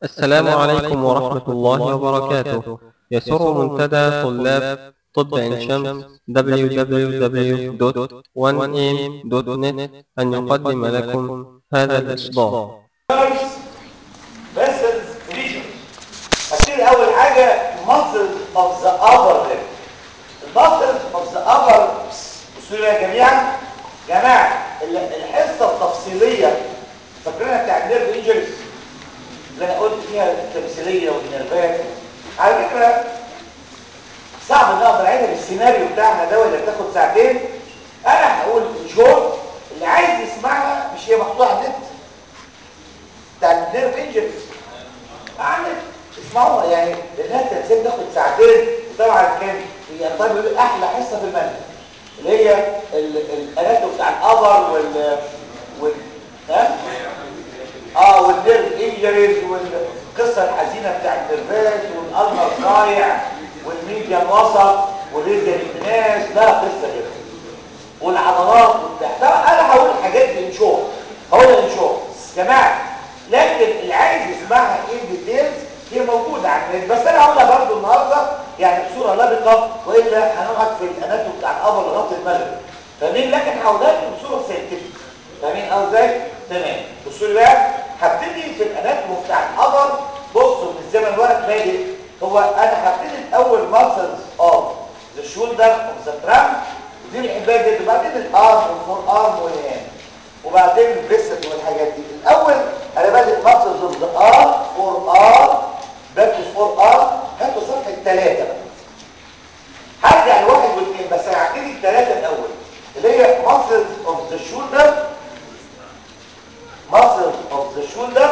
السلام عليكم ورحمة الله وبركاته يسر منتدى طلاب طب عين شمس www.1am.net أن يقدم لكم هذا الإصدار vessels region هبتدي اول حاجه muscles of the upper limb muscles of the upper بصوا يا جميعا جماعه ال- الحصه التفصيليه فاكرينها بتاع النيرف انجريز اللي انا قلت فيها التمثيليه والنيرفات على فكره صعب ان اقدر اعيدها بالسيناريو بتاعنا ده ولا بتاخد ساعتين انا هقول شورت اللي عايز يسمعها مش هي محطوطه على النت بتاع النيرف انجريز اعمل اسمعوها يعني لانها تنسيق تاخد ساعتين وطبعا كان هي طيب بيقول احلى حصه في المنهج اللي هي ال- الاناتوم بتاع الابر وال وال ها؟ اه والنيرف انجريز والقصه الحزينه بتاع النيرفات والالمر ضايع والميديان وسط والريديان الناس لا قصه كده والعضلات وبتاع طبعا انا هقول الحاجات دي انشور هقول انشور جماعه لكن اللي عايز يسمعها ايه ديتيلز هي موجوده على النت بس انا هقولها برضو النهارده يعني بصوره لبقه والا هنقعد في الاناتوم بتاع الابر لغايه المغرب فاهمين لكن هقولها لكم بصوره ساينتفك فاهمين قصدي ازاي تمام بصوا لي بقى هبتدي في الاناتوم بتاع الابر بصوا من الزمن ورق بادئ هو انا هبتدي الاول ماسلز اوف ذا شولدر اوف ذا ترامب دي بنحبها جدا وبعدين الارم والفور ارم والهام وبعدين البريست والحاجات دي الاول انا بادئ ماسلز اوف ذا ارم فور ارم باك فور ارم هاتوا صفحه ثلاثه بقى هرجع لواحد واثنين بس هعتدي الثلاثه الاول اللي هي ماسلز اوف ذا شولدر muscles of the shoulder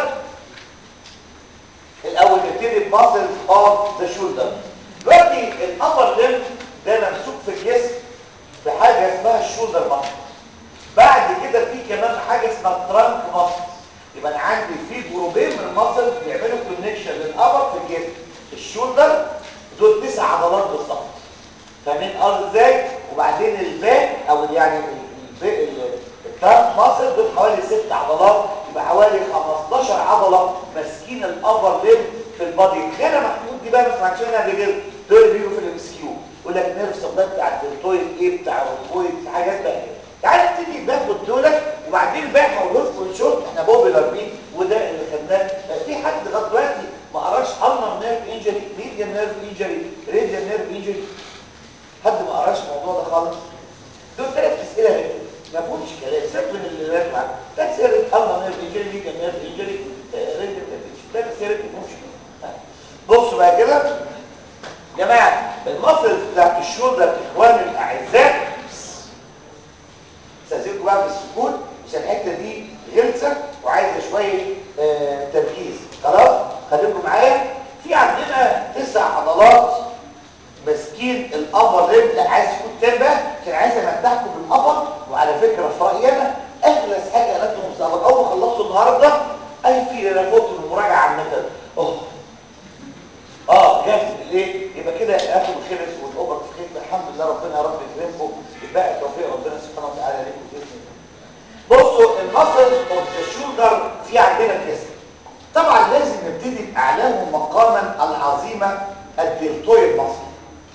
الاول نبتدي بماسلز اوف ذا شولدر دلوقتي الابر ليمب ده ممسوك في الجسم بحاجه اسمها الشولدر ماسل بعد كده في كمان حاجه اسمها الترانك ماسل يبقى انا عندي في جروبين من الماسل بيعملوا كونكشن للابر في الجسم الشولدر دول تسع عضلات بالظبط فاهمين قصدي ازاي وبعدين الباك او يعني الباك الترانك ماسل دول حوالي ست عضلات يبقى حوالي 15 عضله ماسكين الابر ليم في البادي غير محمود دي بقى ما سمعتش عنها قبل كده دول بيجوا في الام اس كيو يقول لك نيرف سبلاي بتاع الدلتويد ايه بتاع الروكويد في حاجات بقى كده تعالى نبتدي ناخد دولت وبعدين بقى هقول لكم شورت احنا بوبيلر بيه وده اللي خدناه في حد لغايه دلوقتي ما قراش النر نيرف انجري ميديان نيرف انجري ريديان نيرف انجري حد ما قراش الموضوع ده خالص دول ثلاث اسئله غير ما فيهمش كلام سيبك من اللي راكب معاك ثلاث اسئله النر نيرف انجري ميديان نيرف انجري ريديان نيرف انجري ثلاث اسئله ما فيهمش كلام بصوا بقى كده جماعه المصل بتاعت الشولدر اخواني الاعزاء استاذنكم بقى بالسكوت عشان الحته دي غلسه وعايزه شويه آه تركيز خلاص خليكم معايا في عندنا تسع عضلات ماسكين الابر ريب لا عايز تكون تاني بقى عشان عايز امدحكم بالابر وعلى فكره في رايي انا اغلس حاجه قالتهم مستقبل اول ما خلصتوا النهارده اي في انا فوت المراجعه عامه اوه اه جاهز بالايه يبقى كده اخد خلص والاوبر في خدمه الحمد لله ربنا يا رب يكرمكم يبقى توفيق ربنا سبحانه وتعالى لكم باذن الله بصوا المصل اوف ذا شولدر في عندنا الجسم طبعا لازم نبتدي باعلاهم مقاما العظيمه الدلتويد مصل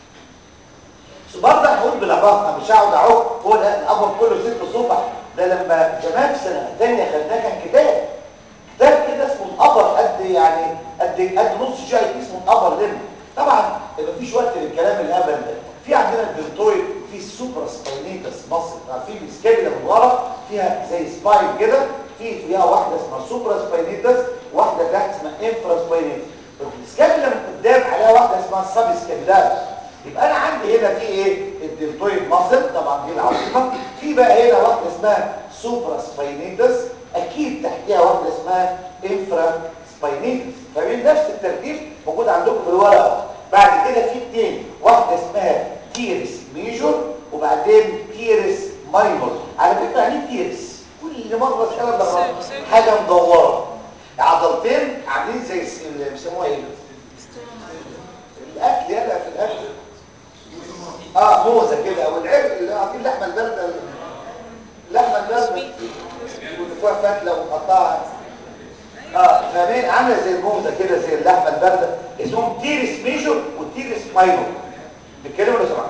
برضه هقول بالعباره مش هقعد اعوق هو ده الابر كله ست صفح ده لما زمان في سنه ثانيه خدناه كان كتاب كتاب كده اسمه الابر قد يعني قد قد نص شاي اسمه الابر لم طبعا مفيش وقت للكلام الهبل ده في عندنا الدلتويد في السوبرا سباينيتس مصر عارفين السكابيلا من ورا فيها زي سباين كده في فيها واحده اسمها سوبرا سباينيتس واحده تحت اسمها انفرا سباينيتس السكابيلا من قدام عليها واحده اسمها السب سكابيلاريس يبقى انا عندي هنا في ايه الدلتويد ماسل طبعا دي العظيمه في بقى هنا واحده اسمها سوبرا سباينيتس اكيد تحتيها واحده اسمها انفرا سباينيتس فاهمين نفس الترتيب موجود عندكم في الورقه بعد كده في اثنين واحده اسمها تيرس ميجور وبعدين تيرس ماينور على فكره يعني تيرس كل مره اسالها بالراحه حاجه مدوره عضلتين عاملين زي اللي بيسموها ايه الاكل يلا في الاكل اه موزه كده او العرق اللي عارفين اللحمه البارده اللحمه البارده واللي فيها فتله ومقطعه اه فاهمين عامله زي الموزه كده زي اللحمه البارده اسمهم تيرس ميجور وتيرس ماينور بيتكلموا لو سمحت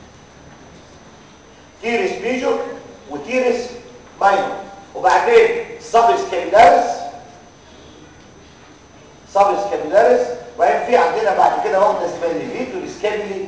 تيرس ميجور وتيرس ماينور وبعدين سب سكابيلاريس سب سكابيلاريس وبعدين في عندنا بعد كده واحده اسمها الليفيتور سكابيلي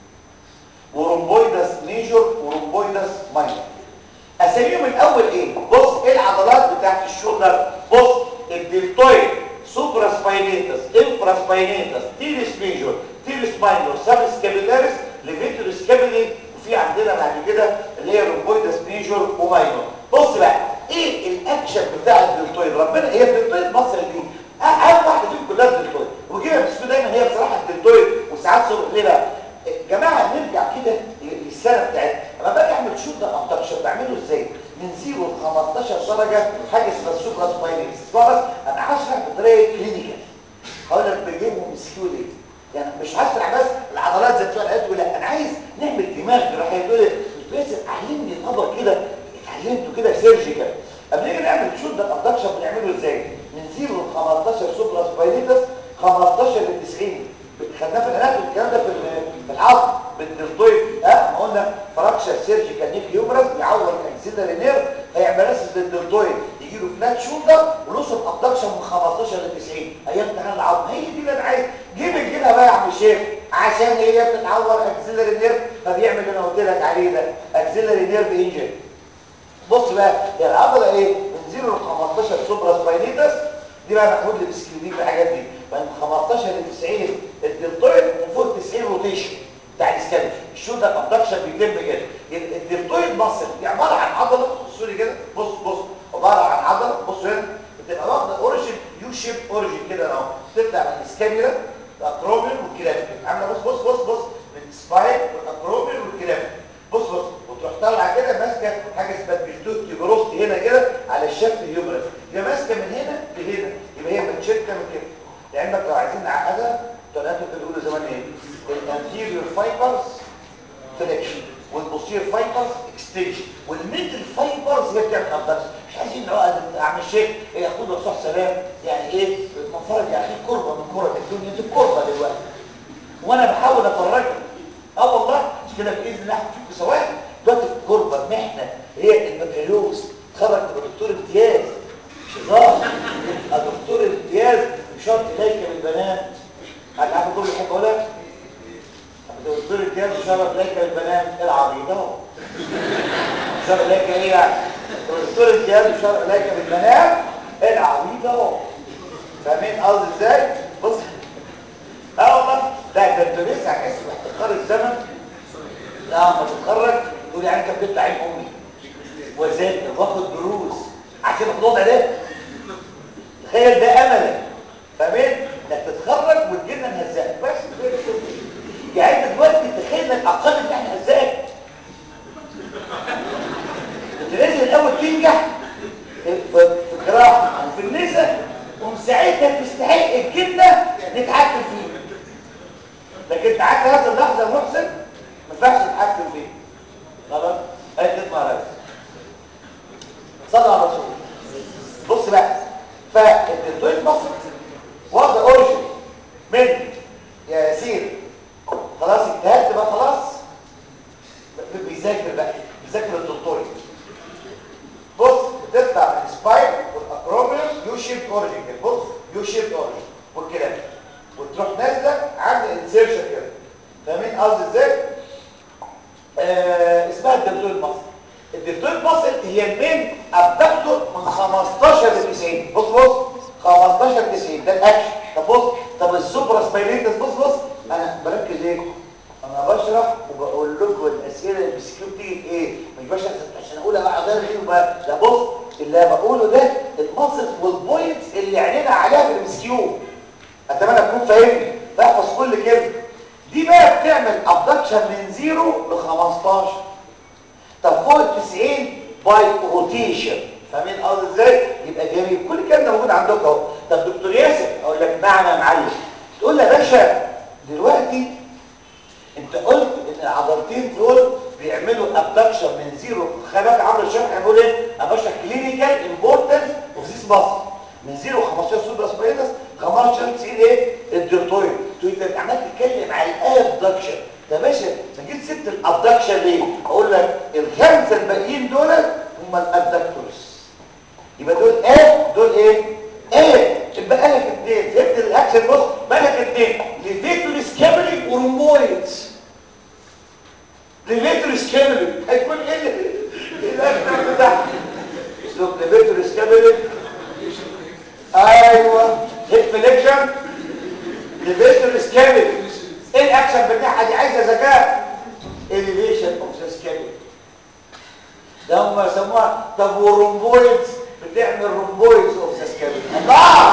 ورومبويدس ميجور ورومبويدس ماينور اساميهم الاول ايه بص ايه العضلات بتاعت الشولدر بص الدلتويد سوبرا سباينيتس انفرا سباينيتس تيرس ميجور تيرس ماينور سب سكابيلاريس ليفيتور سكابيلي وفي عندنا بعد كده اللي هي رومبويدس ميجور وماينور بص بقى ايه الاكشن بتاع الدلتويد ربنا هي الدلتويد مصر دي اهم واحده فيهم كلها الدلتويد وكده بس دايما هي بصراحه الدلتويد وساعات صبح ليه بقى جماعه نرجع كده للسنه بتاعتنا لما باجي اعمل شوت ابدكشن بعمله ازاي من 0 ل 15 درجه حاجه اسمها السوبر سباينكس اسمها بس انا هشرح بطريقه كلينيكال هقول لك بجيبهم سكيو ليه يعني مش هشرح بس العضلات زي بتوع العيال لا انا عايز نعمل دماغ جراحيه تقول لي بس علمني النظر كده اتعلمته كده سيرجيكال قبل ما نعمل شوت ده ابدكشن بنعمله ازاي من 0 ل 15 سوبر سباينكس 15 ل 90 خدناه في الاناتومي الكلام ده في في العظم بالدلتويد ها ما قلنا فراكشر سيرجيكال نيك هيومرس بيعور الاكسيلري نيرف هيعمل راسس للدلتويد يجي له فلات شولدر ونوصل ابدكشن من 15 ل 90 ايام امتحان العظم هي دي اللي انا عايز جيب الجبهه بقى يا عم الشيخ عشان هي بتتعور اكسيلري نيرف فبيعمل اللي انا قلت لك عليه ده اكسيلري نيرف انجري بص بقى هي العضله ايه من 0 ل 15 سوبرا سباينيتس دي بقى محمود اللي بيسكيو في الحاجات دي من 15 ل 90 الدلتويد ومن فوق 90 روتيشن بتاع الاسكالف الشولدر ابدكشن بيتم كده الدلتويد مصر دي عباره عن عضله بصوا لي كده بص بص عباره عن عضله بص هنا بتبقى واخده اوريجين يو شيب اوريجين كده اهو تبدا من السكابيولا الاكروبيوم والكلافيكل عامله بص بص بص بص من السباين والاكروبيوم والكلافيكل بص بص وتروح طالعه كده ماسكه حاجه اسمها بيرتوت هنا كده على الشكل اليومرس يبقى ماسكه من هنا لهنا يبقى هي متشكه من كده لعلمك لو عايزين نعقدها ثلاثه بيقولوا زمان ايه الانتيريور فايبرز فليكشن والبوستيريور فايبرز اكستنشن والميدل فايبرز هي بتعمل ابدكشن مش عايزين نعقد اعمل شيء هي يقول الرسول سلام يعني ايه منفرد يعني كربه من كرة الدنيا دي كربه دلوقتي وانا بحاول افرجها اه والله مش كده باذن الله هتشوف سواء دلوقتي في كربه محنه هي البكالوريوس تخرج تبقى دكتور امتياز مش هزار يبقى دكتور امتياز يشار اليك بالبنات انا عارف كل حاجه اقولها دكتور امتياز يشار اليك بالبنات العبيط اهو يشار اليك ايه يعني دكتور امتياز يشار اليك بالبنات العبيط اهو فاهمين قصدي ازاي بص اه والله لا ده انت لسه هتحس باحتقار الزمن لا لما تتخرج تقول يعني انت بتطلع عين امي وذاكر واخد دروس عشان الوضع ده تخيل ده املك فاهمين انك تتخرج وتجينا نهزقك بس يعني انت دلوقتي تخيل انك اقل ان احنا نهزقك انت لازم الاول تنجح في الجراحه او في النساء ومساعدتك تستحق الجبنه نتحكم فيه لكن تعالى هذا اللحظه محسن ما ينفعش تتحكم فيه خلاص هاي تسمع رأيك صلى على الرسول بص بقى فالدلتويد مصر واخده اوريجن من يا ياسين خلاص اجتهدت بقى خلاص بيذاكر بقى بيذاكر الدكتوري بص بتطلع من السباين والاكروبيوم يو شيب اوريجن كده بص يو شيب اوريجن والكلام وتروح نازله عامله انسيرشن كده فاهمين قصدي ازاي آه اسمها الدلتويد مصر الدلتويد مصر هي المين ابدكتور من 15 ل 90 بص بص 15 ل 90 ده الاكشن طب بص طب السوبرا سبايليتس بص بص انا بركز ايه انا بشرح وبقول لكم الاسئله اللي بتسكيو بتيجي في ايه مش بشرح عشان اقول اقعد ارغي لا بص اللي بقوله ده المصل والبوينتس اللي عينينا عليها في الامسكيو اتمنى تكون فاهمني بحفظ كل كلمه دي بقى بتعمل ابدكشن من 0 ل 15 طب فوق ال 90 باي روتيشن فاهمين قصدي ازاي يبقى جميل كل الكلام ده موجود عندك اهو طب دكتور ياسر اقول لك نعم يا معلم تقول لي يا باشا دلوقتي انت قلت ان العضلتين دول بيعملوا ابدكشن من زيرو خلي بالك عمرو الشرح بيقول ايه انا بشرح كلينيكال امبورتنس اوف ذيس ماسل من 0 ل 15 فانكشن تسيل ايه الديرتويد تقول انت عمال تتكلم على الابدكشن يا باشا انت جيت سبت الابدكشن ليه اقول لك الخمسه الباقيين دول هم الابدكتورز يبقى دول ايه دول ايه ايه يبقى لك اثنين فهمت الاكشن بص بقى لك اثنين ليفيتور سكابلي ورومبويدز ليفيتور سكابلي هيكون ايه اللي- الاكشن بتاعه شوف ليفيتور سكابلي ايوه هيد فليكشن ليفيتور سكابلي ايه الاكشن بتاعها دي عايزه ذكاء elevation اوف ذا سكابلي ده هم سموها طب والرومبويدز بتعمل رومبويدز اوف ذا سكابل الله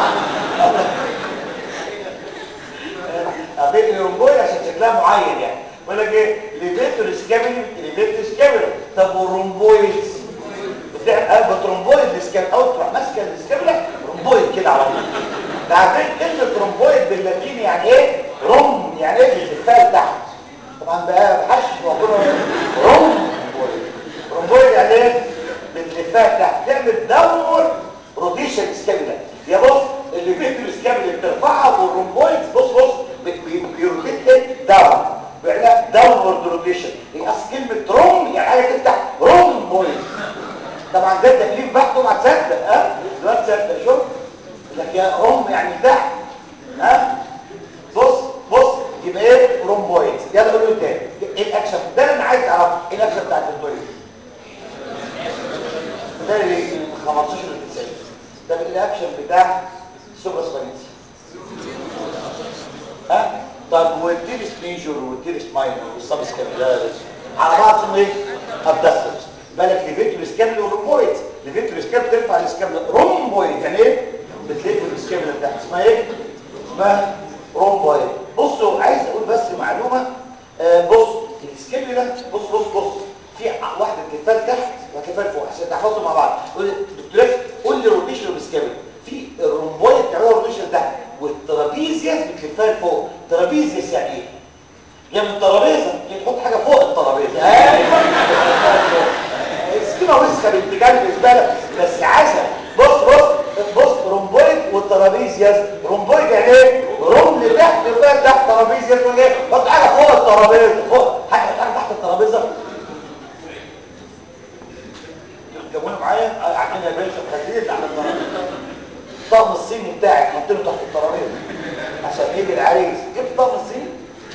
قابلت رومبويد عشان شكلها معين يعني بيقول لك ايه ليفيتور سكابل ليفيتور سكابل طب والرومبويدز بتعمل قلب رومبويد لسكابل او تروح ماسكه السكابله رومبويد كده على طول ده عارفين كلمه رومبويد باللاتيني يعني ايه روم يعني ايه بتتفال تحت طبعا بقى بحش موجوده روم رومبويد يعني ايه بتلفها تحت تعمل داونورد روتيشن سكابيلا يا بص اللي فيه السكابيلا بترفعها والرومبويد بص بص بي- بي- بيروتيت ايه داون بيعملها داونورد روتيشن هي اصل كلمه روم يعني حاجه تفتح رومبويد طبعا ده تكليف بحته مع تصدق ها دلوقتي تصدق شوف لك يا روم يعني تحت ها بص بص يبقى ايه رومبويد يلا قولوا تاني ايه الاكشن ده اللي انا عايز اعرفه ايه الاكشن بتاع الدكتور ده اللي من 15 ل 90 ده الاكشن بتاع سوبر سباينس ها طب والتيرس ميجور والتيرس ماينور والسب سكابيلار على بعض اسمه ايه ابدكتورز بالك ليفيتور سكابيلا والرومبويد ليفيتور سكابيلا ترفع السكابيلا رومبويد يعني ايه بتلف السكابيلا بتاعت اسمها ايه اسمها رومبويد بصوا عايز اقول بس معلومه آه بص السكابيلا بص بص بص في واحده كفال تحت وكفال فوق عشان تحطوا مع بعض قول لي دكتور قول لي روتيشن بالسكابيلا في الرومبويد بتعملها روتيشن تحت والترابيزيوس بتلفها لفوق ترابيزيوس يعني ايه يعني الترابيزه يعني تحط حاجه فوق الترابيزه ايوه سكيمه وسخه بنت كلب زباله بس عسل بص بص بص رومبويد والترابيزيوس رومبويد يعني ايه روم لتحت يبقى تحت ترابيزيوس ولا ايه حط حاجه فوق الترابيزه فوق حاجه حاجه تحت الترابيزه تتكونوا معايا قاعدين يا باشا خلينا على الترابيزه الطقم الصيني بتاعك حطينه تحت الترابيزه عشان يجي العريس جبت طقم الصيني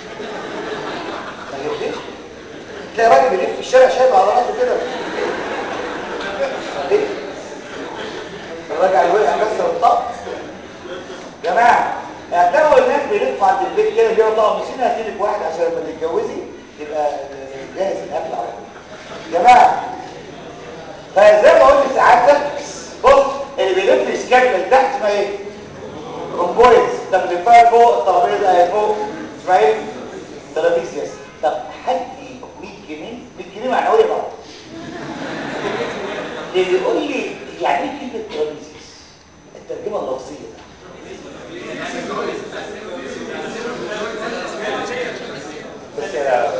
ما جبتش تلاقي راجل بيلف في الشارع شايب على راسه كده ليه؟ الراجل اللي وقع كسر الطقم جماعه اعتبروا الناس بيلفوا عند البيت كده بيقولوا طقم صيني هاتي لك واحد عشان لما تتجوزي تبقى جاهز الاكل على طول جماعه فزي ما قلت سعادتك بص اللي بيلف سكابل لتحت اسمها ايه رومبويدز طب اللي فوق فوق الترابيزه اهي فوق اسمها ايه ترابيزيوس طب حد 100 جنيه 100 جنيه معنويه بقى اللي يقول لي يعني ايه كلمه ترابيزيوس الترجمه اللفظيه بس يا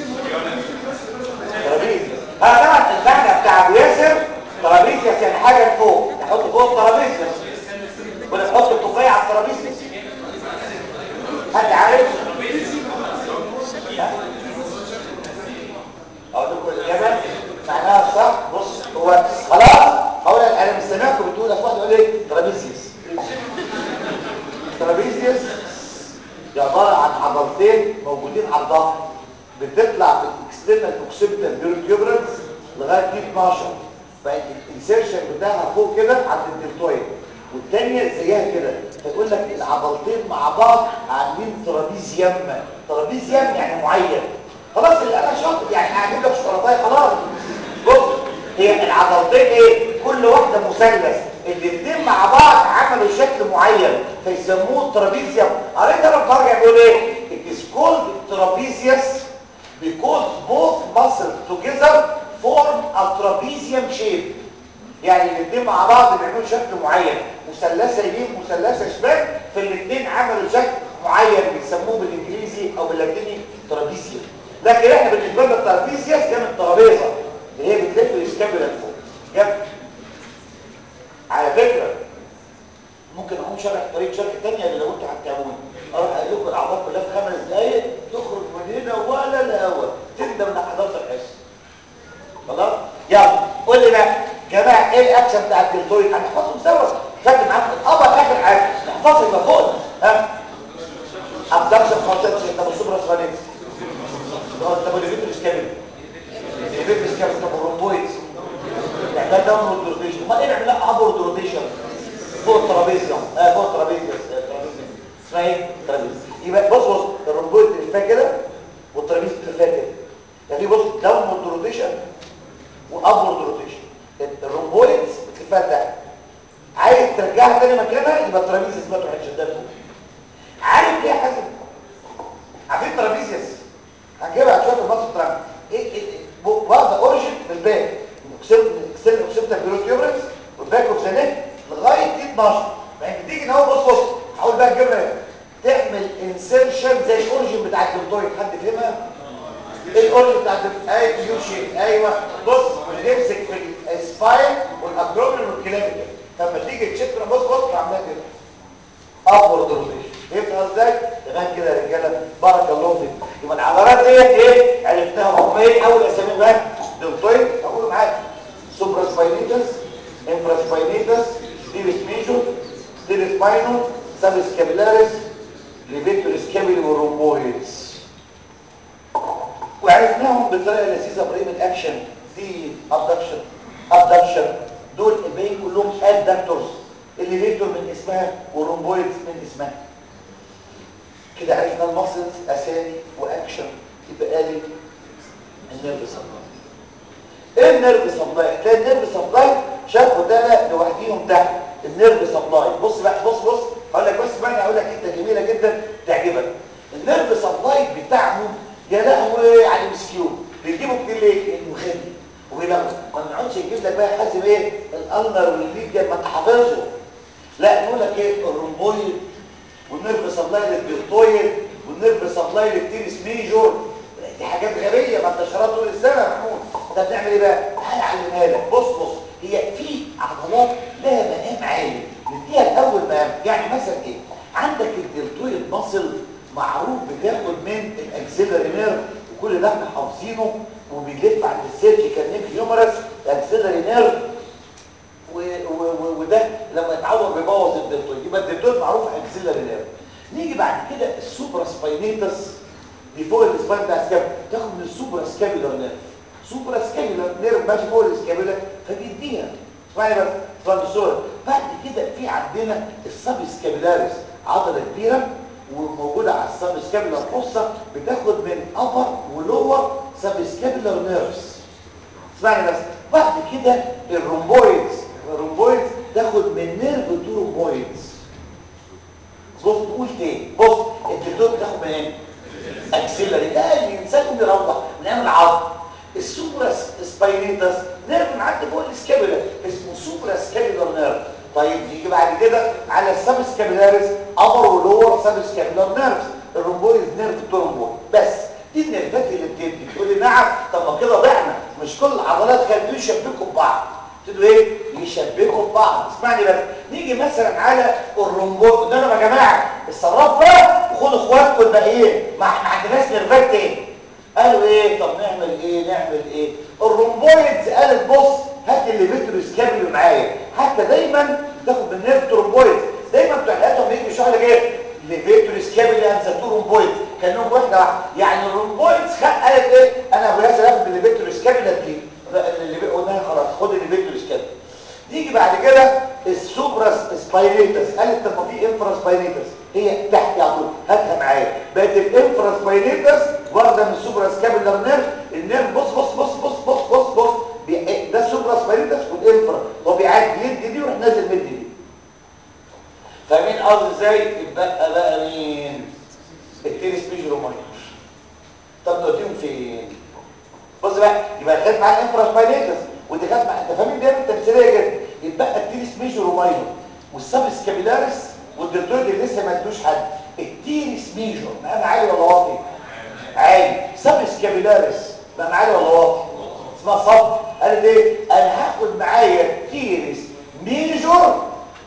ترابيزيوس اه طبعا المعنى بتاع ابو ياسر ترابيزيوس يعني حاجه فوق نحط فوق الترابيزيوس ولا نحط الكوبايه على الترابيزيوس حد عارف ها؟ اقول لكم الاجابه معناها الصح بص هو خلاص هقول لك انا مش سامعكم بتقول واحد يقول لي ترابيزيوس ترابيزيوس دي عباره عن عضلتين موجودين على الظهر بتطلع بالاكسترنال اوكسيبيتال فيرتيبرالز لغايه دي 12 فالانسيرشن بتاعها فوق كده عند الدلتويد والثانيه زيها كده فيقول لك العضلتين مع بعض عاملين ترابيزيوم ترابيزيوم يعني معين خلاص اللي انا شاطر يعني هجيب لك شوكولاته خلاص بص هي العضلتين ايه كل واحده مثلث الاثنين مع بعض عملوا شكل معين فيسموه ترابيزيوم قريت انا برجع بيقول ايه it is called trapezius because both muscles together form a trapezium shape يعني الاثنين مع بعض بيعملوا شكل معين مثلثه يمين مثلثه شمال فالاثنين عملوا شكل معين بيسموه بالانجليزي او باللاتيني ترابيزيوم لكن احنا بالنسبه لنا الترابيزيوس جنب الترابيزه اللي هي بتلف الاسكابولا لفوق جنب على فكره ممكن اقوم شرح طريقه شرح ثانيه اللي لو انت المصل يبقى فوق ها ابدكشن كونتنت انت بالسوبر سبانيكس طب اللي مش كامل اللي مش كامل طب الرومبويدز يعني ده داون روتيشن ما ايه نعمل لها ابورد روتيشن فوق الترابيزه اه فوق الترابيزه الترابيزه اسمها ايه ترابيزه يبقى بص بص الرومبويد اللي كده والترابيزه اللي كده يعني بص داون روتيشن وابورد روتيشن الرومبويدز بتلفها تحت عايز ترجعها تاني مكانها يبقى الترابيزه اسمها تروح تشدها فوق عارف ليه يا حسن عارفين ترابيزيس هنجيبها على شويه المصر بتاعنا ايه ايه واخده اوريجن من الباك اكسل اوكسبتا بيروتيوبرس والباك اوف ذا نيك لغايه دي 12 يعني بتيجي هنا بص بص هقول بقى الجبنه تعمل انسيرشن زي الاوريجن بتاع الدلتويد حد فهمها ايه الاوريجن بتاع اي يو شيب ايوه بص بنمسك في السباين والابدومين والكلافيكال فلما تيجي تشد بص بص عاملها كده ابورد روتيشن يبقى ازاي تمام كده يا رجاله بارك الله فيك يبقى العضلات ديت ايه عرفتها هم ايه اول اسامي بقى دلتويد اقول معاك سوبرا سباينيتس انفرا سباينيتس ستيرس ميجور ستيرس ماينور سابس كابيلاريس ليفيتور سكابيلي والرومبويدز وعرفناهم بطريقه لذيذه ابراهيم الاكشن دي ابدكشن ابدكشن دول الباقيين كلهم ادكتورز الليفيتور من اسمها والرومبويدز من اسمها كده عرفنا المقصد اسامي واكشن يبقى لي النيرف سبلاي ايه النيرف سبلاي تلاقي النيرف سبلاي شافوا ده لوحديهم تحت النيرف سبلاي بص بقى بص بص هقول لك بس بقى هقول لك حته جميله جدا تعجبك النيرف سبلاي بتاعهم يا لهوي على المسكيو بيجيبوا كتير ليه انه غني وبيلغوا ما نقعدش نجيب لك بقى حاسب ايه الالنر والليجن ما انت حافظه لا نقول لك ايه الرومبويد والنيرف سبلاي للدلتويد والنيرف سبلاي للتيرس ميجور دي حاجات غبيه ما انت شرحت طول السنه يا محمود طب نعمل ايه بقى تعالى اعلمها لك بص بص هي في عضلات لها مقام عالي نديها الاول مقام يعني مثلا ايه عندك الدلتويد ماسل معروف بتاخد من الاكسيلري نيرف وكل ده احنا حافظينه وبيلف عند السيرجيكال نيك هيومرس الاكسيلري نيرف وده لما يتعور بيبوظ الدلتويد يبقى الدلتويد معروف اكسيلري نيرف نيجي بعد كده السوبرا سباينيتس دي فوق الاسباين بتاع السكاب تاخد من السوبرا سكابيولار نيرف سوبرا سكابيولار نيرف ماشي فوق الاسكابيولا فبيديها اسمعني بس اسمعني الصوره بعد كده في عندنا السب سكابيلاريس عضله كبيره وموجوده على السب سكابيولار فوسا بتاخد من ابر ولور سب سكابيولار نيرفز اسمعني بس بعد كده الرومبويدز الرومبويدز تاخد من نيرف تو رومبويدز بص تقول تاني بص الدكتور بتاخد من ايه اكسلري ده الانسان يقوم يروح ونعمل عظم السوبرا سباينيتس نيرف معدي فوق السكابولا اسمه سوبرا سكابولار نيرف طيب نيجي بعد كده على السب سكابولاريس ابر ولور سب سكابولار نيرفز الرومبويد نيرف الترومبويد بس دي النيرفات اللي بتدي تقول لي نعم طب ما كده ضعنا مش كل العضلات كانوا يشبكوا ببعض تقولوا ايه يشبكوا ببعض اسمعني بس نيجي مثلا على الرومبويد قلنا لهم يا جماعه الصراف بقى وخدوا اخواتكم الباقيين ما احنا عندناش نيرفات تاني قالوا ايه طب نعمل ايه نعمل ايه الرومبويدز قالت بص هات اللي فيتروس كابل معايا حتى دايما تاخد من نيرف ترومبويدز دايما بتوع الاتوم يجي يشرح لك ايه ليفيتوريس كابل انزاتو رومبويد كانهم واحده واحده يعني الرومبويدز خد قالت ايه انا ابو ياسر اخد الليفيتوريس كابل دي اللي قلنا خلاص خد الليفيتوريس كابل نيجي بعد كده السوبراس سباينيتس قالت طب ما في انفرا سباينيتس هي تحت على طول هاتها معايا بقت الانفرا سباينيتس واخده من السوبراس كابيلار نيرف النيرف بص بص بص بص بص بص بص ده السوبراس سباينيتس والانفرا هو بيعدي يدي دي ويروح نازل مدي دي فاهمين قصدي ازاي يتبقى بقى مين التيرس ميجرو ماينر طب نوديهم فين بص بقى يبقى خدت معايا الانفرا سباينيتس ودي خدت معايا انت فاهمين بيعمل تمثيليه كده يتبقى التيرس ميجرو ماينر والسب سكابيلاريس والدكتور اللي لسه ما ادوش حد التيرس ميجور مقام عالي ولا واطي عالي سب سكابيلاريس مقام عالي ولا واطي اسمها صب قالت ايه انا هاخد معايا تيرس ميجور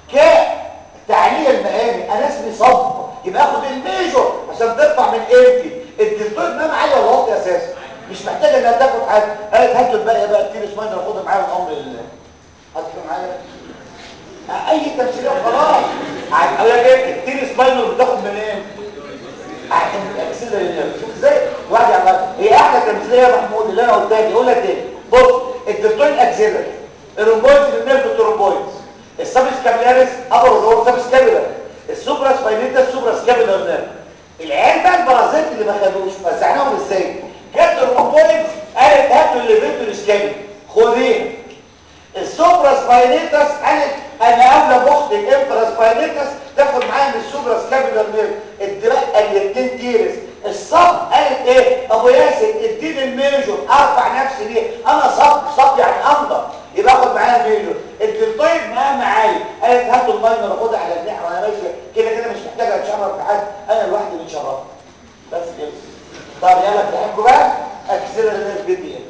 كتعليل المقامي انا اسمي صب يبقى اخد الميجور عشان ترفع من قيمتي الدكتور مقام عالي ولا واطي اساسا مش محتاجه انها تاخد حاجه قالت هاتوا الباقي بقى التيرس ماينر خدها معايا الامر لله هاتوا معايا اي تمثيليه خلاص اقول لك ايه التير سباينر بتاخد من ايه عشان الاكسده اللي شوف ازاي واحد يعمل هي احلى تمثيليه يا محمود اللي انا قلتها دي يقول لك ايه بص الدكتور اكسده الرومبويد النيرف الترومبويد السبس كابيلاريس ابر هو سبس كابيلار السوبرا سباينيتا السوبرا سكابيلار نيرف العيال بقى البرازيت اللي ما خدوش وزعناهم ازاي جت الرومبويد قالت هاتوا الليفيتور سكابي خديه السوبرا سباينيتس قالت انا اولى بخت الانفرا سباينيتس تاخد معايا من السوبرا سكابيلار نيرف اتبقى الاثنين تيرس الصب قالت ايه ابو ياسر اديني الميجور ارفع نفسي ليه انا صب صب يعني انضف يبقى اخد معايا الميجور الدلتويد معايا معايا قالت هاتوا الماينر خدها على الناحيه وانا ماشيه كده كده مش محتاجه اتشرف بحد انا لوحدي متشرف بس كده طب يلا بتحبوا بقى اكسلر الناس بدي ايه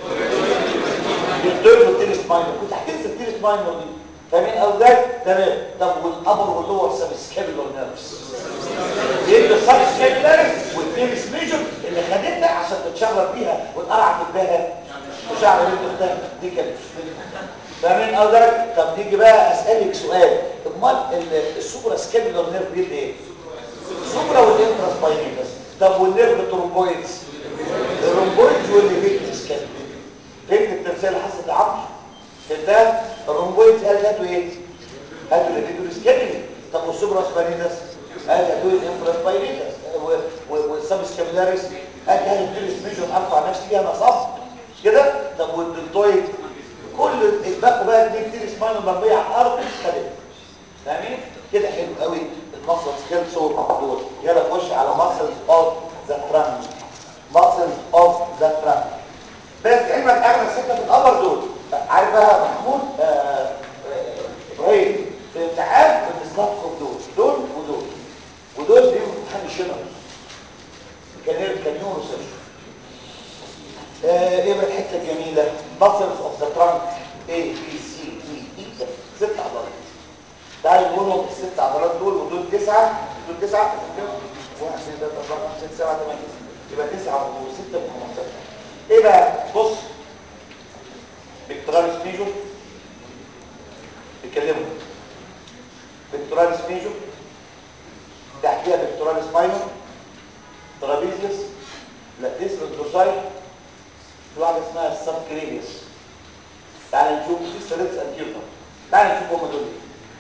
الدول والتيرس ماينر كنت هتنسى التيرس ماينر دي فاهمين او ده تمام طب والابر واللور سبسكابيلر نيرفز يبقى السبسكابيلر والتيرس ميجر اللي خدتها عشان تتشرب بيها وتقرع في دماغها وشعر بنت اختها دي كانت فاهمين او ده طب نيجي بقى اسالك سؤال امال السوبرا سكابيلر نيرف بيدي ايه السوبرا والانترا سباينيتس طب والنيرف الترومبويدز الرومبويدز واللي بيدي سكابيلر فهمت التمثيل اللي حصل ده عمرو فهمت الرومبويد قال هاتوا ايه هاتوا الليفيدور سكابيلي طب والسوبرا سباينيتس قال هاتوا الانفرا سباينيتس والسبس كابيلاريس قال هاتوا التيرس ميجر ارفع نفسي بيها انا صف مش كده طب والدلتويد كل اتبقوا بقى اتنين تيرس ماينر مرميه على الارض خدت فاهمين كده حلو قوي المصل سكيل صوت دول يلا نخش على ماسلز اوف ذا ترانك ماسلز اوف ذا ترانك بس علمك اغلى سته في القمر دول عارف بقى محمود ابراهيم في الامتحان بتستنقص دول دول ودول ودول بيهم امتحان الشنر كان كان يوم ريسيرش ايه بقى الحته الجميله ماسلز اوف ذا ترانك A B C D E ست عضلات تعالوا نقولهم الست عضلات دول ودول تسعه دول تسعه واحد اثنين ثلاثه اربعه خمسه سته سبعه ثمانيه يبقى تسعه وسته و15 ايه بقى بص بكتراليس ميجور بيتكلموا بكتراليس ميجور تحتيها بكتراليس ماينور ترابيزيوس لاتيسرس دوساي في واحده اسمها السبكريبيوس تعال نشوف في ستريتس انتيوتا تعال نشوف هم دول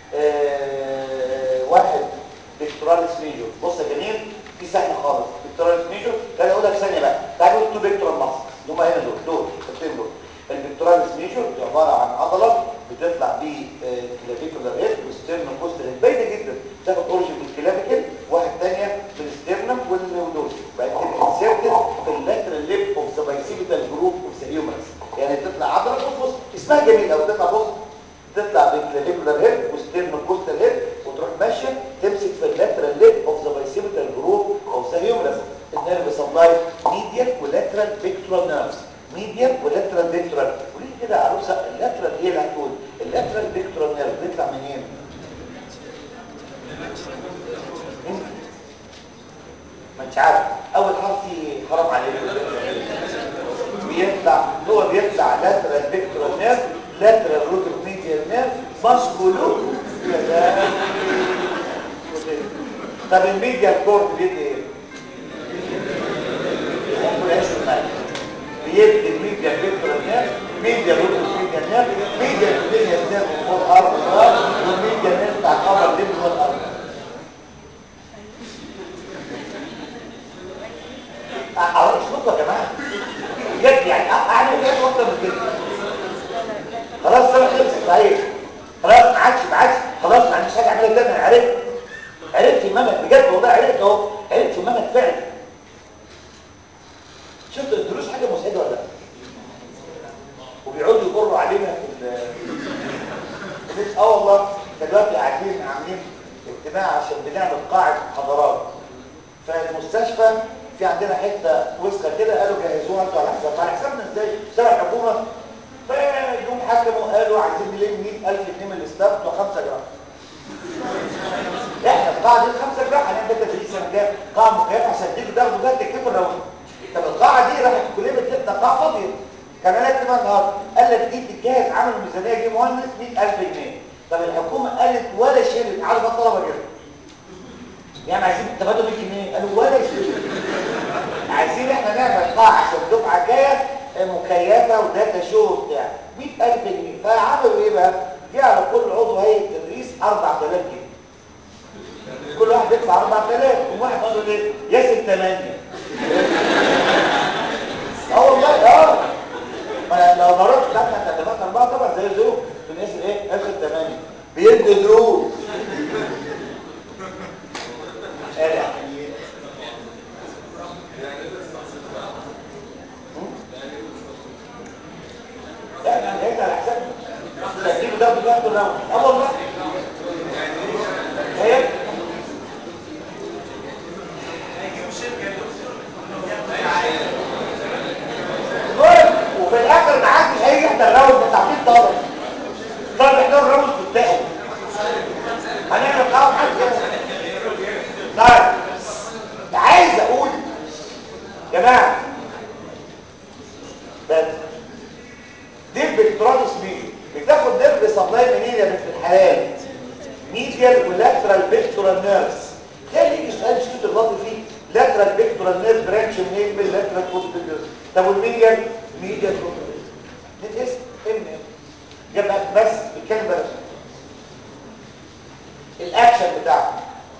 آه واحد بكتراليس ميجور بص يا جميل دي سهله خالص بكتراليس ميجور تعال اقول لك ثانيه بقى تعال نقول تو بكترال ماسل اللي هم هنا دول دول الخطين دول البكتوراليس ميجور دي عباره عن عضله بتطلع بيه كلافيكولار هيد وستيرنم كوستال هيد باينه جدا تاخد اوريجن من الكلافيكل واحد ثانيه من الستيرنم والنودول بعد كده انسيرتد في اللاترال ليب اوف ذا بايسيبيتال جروب اوف ذا هيومرس يعني تطلع عضله بص بص اسمها جميل قوي تطلع بص تطلع بالكلافيكولار هيد وستيرنم كوستال هيد وتروح ماشيه تمسك في اللاترال ليب اوف ذا بايسيبيتال جروب اوف ذا هيومرس النيرف سبلاي ميديال ولاترال بيكتورال نيرفز ميديال ولاترال بيكتورال وليه كده عروسه اللاترال هي اللي هتقول اللاترال بيكتورال نيرف بيطلع منين ما انت عارف اول حرف فيه حرام عليك بيطلع هو بيطلع لاترال بيكتورال نيرف لاترال روت ميديال نيرف ماسكولو كده طب الميديال كورد بيدي ايه ممكن يعيش معاك بيدي الميديا فيكتورال نيرف ميديا روتوس ميديا نيرف ميديا ميديا نيرف فوق ارض والميديا نيرف بتاع القمر دي فوق الارض اعرف اسلوبكم يا جماعه بجد يعني اعمل ايه اكتر من كده خلاص انا خلصت صحيح خلاص ما عادش ما عادش خلاص ما عنديش حاجه اعملها تاني انا عرفت عرفت المنهج بجد والله عرفت اهو عرفت المنهج فعلا شفت الدروس حاجه مسعده ولا لا وبيقعدوا يقروا علينا في ال اه والله دلوقتي قاعدين عاملين اجتماع عشان بنعمل قاعه محاضرات فالمستشفى في عندنا حته وسخه كده قالوا جهزوها انتوا على حساب على حسابنا ازاي شارع الحكومه فيوم حكموا قالوا عايزين نلم 100000 جنيه من الاستاف بتوع 5 جرام احنا القاعه دي 5 جرام هنعمل تدريس السنه الجايه قاعه مكيفه عشان تيجي تاخدوا بقى تكتبوا الراوند طب القاعه دي راحت الكليه بتجيبنا قاعه فاضيه كان قال لك النهارده قال لك دي تتجهز عمل ميزانيه دي مهندس 100000 جنيه طب الحكومه قالت ولا شيء عارف الطلبه كده يعني عايزين تبادل 100 جنيه قالوا ولا شيء عايزين احنا نعمل قاعه عشان الدفعه الجايه مكيفه وداتا شو وبتاع 100000 جنيه فعملوا ايه بقى؟ جه على كل عضو هيئه تدريس 4000 جنيه كل واحد يدفع 4000 وواحد قال له ايه؟ ياسر 8 اه والله اه ما لو مرات بتاعت انت دفعت اربعه طبعا زي زيرو في الناس ايه؟ اخر 8 بيدوا دروس قال لا انا جايز على حسابنا تجيبه ده بجد الراوند اه والله هي المهم وفي الاخر ما حدش هيجي يحضر الراوند بتاع 100 دولار طب احنا الراوند بتاعه هنعمل قهوه حد كده طيب عايز اقول يا جماعه بس دي البكتراليس ميديا بتاخد نيرف سبلاي منين يا بنت الحلال ميديال ولاترال بيكتورال نيرفز ده اللي يجي سؤال شوت اللطي فيه لاترال بيكتورال نيرف برانش منين من لاترال كوستال نيرف طب والميديال ميديال كوستال نيرف اسم ام جاب بس بيتكلم بس الاكشن بتاعه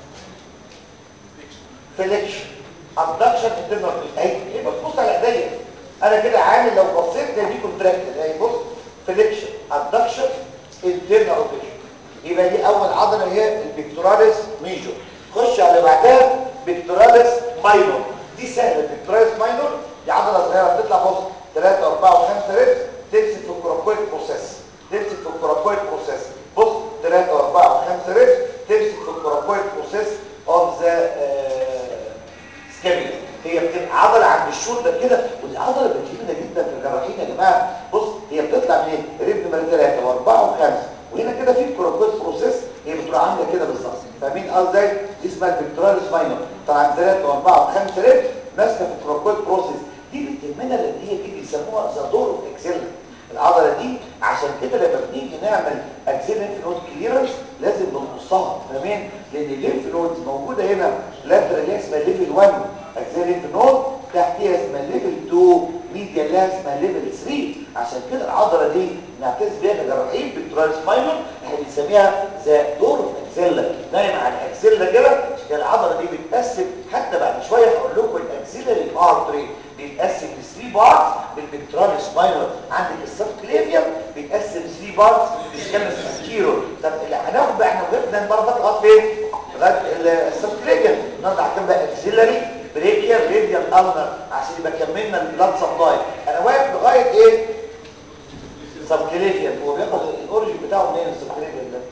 فليكشن ابدكشن انترنال اهي ايه بتبص على ايديا انا كده عامل لو بصيت دي كونتراكت اهي بص فليكشن ابدكشن انترنال روتيشن يبقى دي اول عضله هي البيكتوراليس ميجور خش على بعدها بيكتوراليس ماينور دي سهله البيكتوراليس ماينور دي عضله صغيره بتطلع بص 3 4 و5 ريبس تمسك في الكوراكويد بروسيس تمسك في الكوراكويد بروسيس بص 3 و4 و5 ريبس تمسك في الكوراكويد بروسيس اوف ذا سكابيلا هي بتبقى عضله عند الشولدر كده ودي عضله بتجيبنا جدا في الجراحين يا جماعه بص هي بتطلع منين ريب نمره 3 و4 و5 وهنا كده في الكوراكويد بروسيس هي بتبقى عامله كده بالظبط فاهمين ازاي دي اسمها الفيكتوراليس ماينور طبعا 3 و4 و5 ريب ماسكه في الكوراكويد بروسيس دي بتهمنا لان هي دي بيسموها ذا دور اوف اكسلنس العضله دي عشان كده لما بنيجي نعمل اكسيل لينف نود كليرنس لازم بنقصها فاهمين لان الليمف نودز موجوده هنا لاترال اسمها ليفل 1 اكسيل لينف نود تحتيها اسمها ليفل 2 ميديا لها اسمها ليفل 3 عشان كده العضله دي نعتز بيها كجراحين بالتراليس ماينور احنا بنسميها ذا دور اوف اكسيلا نايم على الاكسيلا كده عشان العضله دي بتقسم حتى بعد شويه هقول لكم الاكسيلري ارتري بيتقسم ل 3 بارتس بالبكتراليس ماينور عندك السبكليفيوم بيتقسم 3 بارتس بالسكالس سكيرو طب اللي هناخد بقى احنا وقفنا المره لغايه فين؟ لغايه السبكليفيوم النهارده هكمل بقى اكسيلري بريكيال راديال النر عشان يبقى كملنا البلاد سبلاي انا واقف لغايه ايه؟ سبكليفيوم هو بياخد الاوريجن بتاعه منين السبكليفيوم ده؟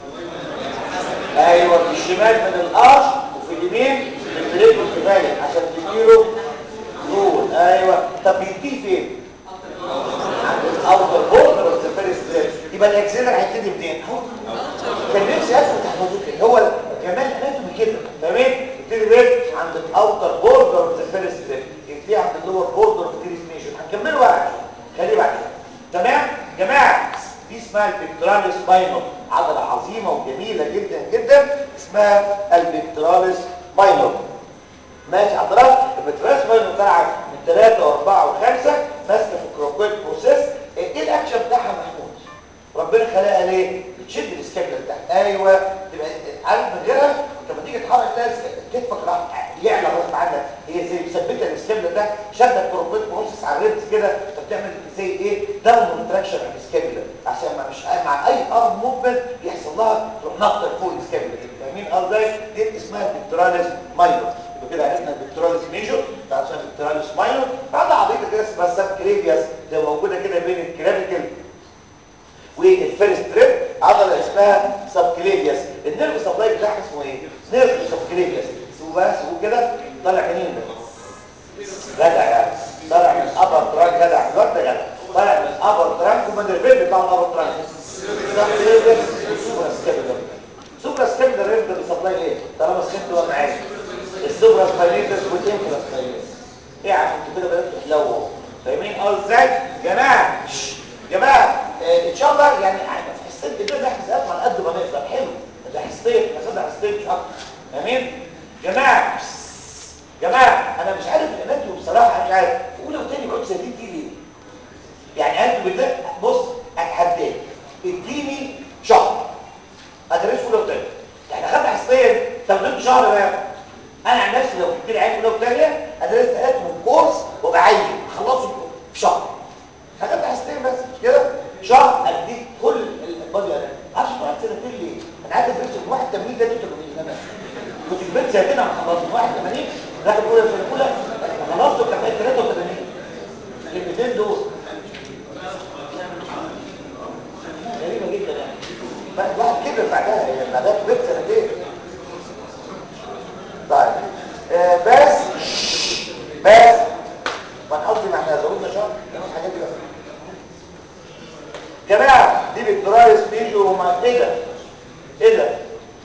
ايوه في الشمال من القرش وفي اليمين من البريك والكفايه عشان تديله دول ايوه طب بيديه فين عند الاوتر بوردر اوف ذا فيرست يبقى الاكسلر هيبتدي منين اهو كان نفسي افهم تحفظوه كده هو جمال اناتومي كده فاهمين يبتدي فين عند الاوتر بوردر اوف ذا فيرست يبتدي عند اللور بوردر اوف ذا ميجر هنكمله بعد خليه بعد تمام جماعه دي اسمها البكتراليس ماينور عضله عظيمه وجميله جدا جدا اسمها البكتراليس ماينور ماشي حضرتك البكتراليس ماينور طالعه من 3 و4 و5 ماسكه في الكروكويد بروسيس ايه الاكشن بتاعها محمود ربنا خلقها ليه بتشد السكابلا بتاعها ايوه تبقى عارف من غيرها انت لما تيجي تحرك تلاقي كتفك راح يعلى غصب عنك هي زي مثبته السكابلا ده شده الكروكويد بروسيس على الريبس كده فبتعمل زي ايه داون تراكشن على السكابلا عشان ما مش مع اي ارم موفمنت يحصل لها تروح نطر فوق السكابلا فاهمين قصدي دي اسمها البكتراليس ماينور كده عرفنا البكتراليس ميجور عشان البكتراليس ماينور بعد عضله كده اسمها السب كريبياس ده موجوده كده بين الكلافيكل والفيرست ريب عضله اسمها سبكليفياس النيرف سبلاي بتاعها اسمه ايه نيرف سبكليفياس سو بس وكده طالع منين ده جدع يعني طالع من ابر ترانك جدع الواد ده جدع طالع من ابر ترانك ومن الريب بيطلع من ابر ترانك سبكليفياس سوبر سكابيلر سوبر سكابيلر ريب ده بيسبلاي ايه طالما سكنت ولا معايا السوبر سباينيتس والانفرا سباينيتس ايه يا عم انتوا كده بداتوا تحلووا فاهمين اه ازاي جماعه جماعه آه ان شاء الله يعني في حصتين كده نحجز قد على قد ما نقدر حلو ده حصتين ناخدها حصتين مش اكتر امين جماعه جماعه انا مش عارف الاناتومي بصراحه انا مش عارف اولى وثاني كنت سايبين دي ليه يعني انتوا بالله بص اتحداك اديني شهر ادرس اولى وثانيه احنا خدنا حصتين طب اديت شهر بقى انا عن نفسي لو كنت عايز اولى وثانيه ادرس من كورس وبعين اخلصه في شهر خدت حصتين بس مش كده شهر اديك كل البادي انا عارف واحد سنتين ليه انا عايز ادرس من 81 ده 83 انا كنت كبرت سنتين انا خلصت 81 داخل اولى سنه اولى خلصت كان بقيت 83 الكلمتين دول غريبه جدا يعني بقى الواحد كبر بعدها يعني بعدها كبرت سنتين طيب آه بس بس ما نحط ما احنا زودنا شهر نعمل الحاجات دي بس جماعه دي بكتورال سبيج وما ايه ده ايه ده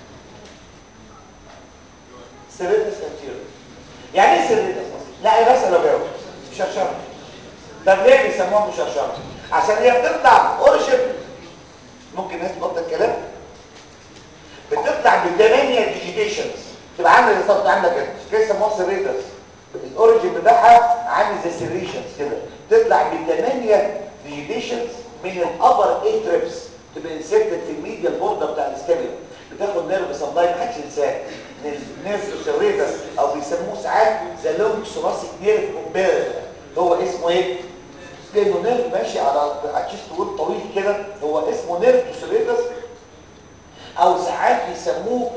سيريتس انتيريور يعني ايه سيريتس لا انا بسال اجاوب شرشره طب ليه بيسموها مشرشره عشان هي بتطلع اوريجن ممكن الناس تبطل الكلام بتطلع بثمانيه ديجيتيشنز تبقى عامله زي الصوت عامله كده كده يسموها سيريتس الاوريجن بتاعها عامل زي سيريشنز كده تطلع بثمانيه ديجيتيشنز من الابر اي تريبس تبقى انسكتد في الميديا البوردر بتاع الاسكابيلا بتاخد نيرف سبلاي ما حدش ينساه نيرف سيريتس او بيسموه ساعات ذا لونج ثوراسيك نيرف اوبير هو اسمه ايه لانه نيرف ماشي على على الشيست وول طويل كده هو اسمه نيرف سيريتس او ساعات بيسموه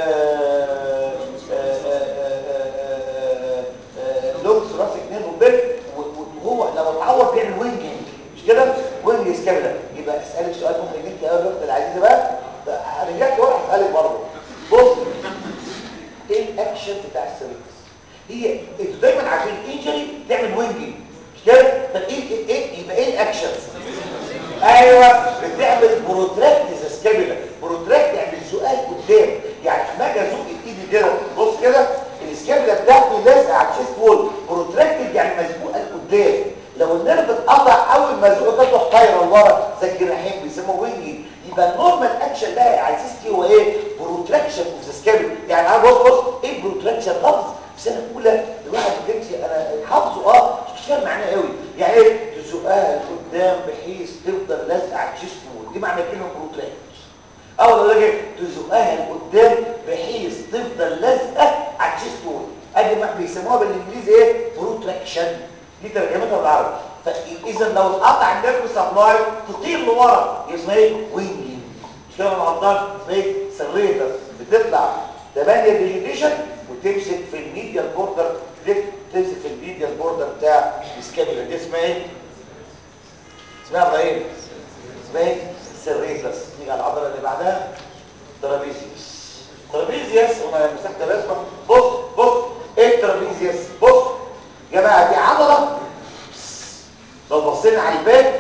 لونج ثوراسيك نيرف اوبير وهو لو اتعور بيعمل وينجنج مش كده وينج سكابيلا يبقى اسالك سؤال ممكن انت يا الاخت العزيزه بقى رجعت ورا هسالك برضه بص ايه الاكشن بتاع السيريتس هي انتوا دايما عارفين انجري تعمل وينجنج مش كده طب ايه ايه يبقى ايه الاكشن ايوه بتعمل بروتراكت سكابيلا بروتراكت يعني سؤال قدام يعني اما اجي ازق ايدي كده بص كده السكابيلا بتاعتي لازقه على الشيست وول بروتراكتد يعني مزقوقه لقدام لو النيرف اتقطع اول ما ازقه تروح طايره لورا زي الجناحين بيسموه وينجي يبقى النورمال اكشن بقى يا عزيزتي هو ايه بروتراكشن اوف ذا سكابيلا يعني انا بص بص ايه بروتراكشن لفظ في سنه اولى الواحد ما كانش انا حافظه اه مش فاهم معناه قوي يعني ايه تزقها لقدام بحيث تفضل لازقه على الشيست وول دي معنى كلمه بروتراكت اول ما اجي تزقها لقدام بحيث تفضل لازقه على الشيست وول ادي ما بيسموها بالانجليزي ايه بروتراكشن دي ترجمتها بالعربي فاذا لو اتقطع النيرف سبلاي تطير لورا اسمها ايه وينجنج مش كده العضلات اسمها ايه سريتس بتطلع 8 ديجيتيشن وتمسك في الميديال بوردر تمسك في الميديال بوردر بتاع السكابيلا دي اسمها ايه اسمها ابراهيم اسمها ايه سريتس نيجي على العضله اللي بعدها ترابيزيوس ترابيزيوس وما مسكت الاسمه بص بص ايه الترابيزيوس بص يا جماعه دي عضله لو بصينا على الباك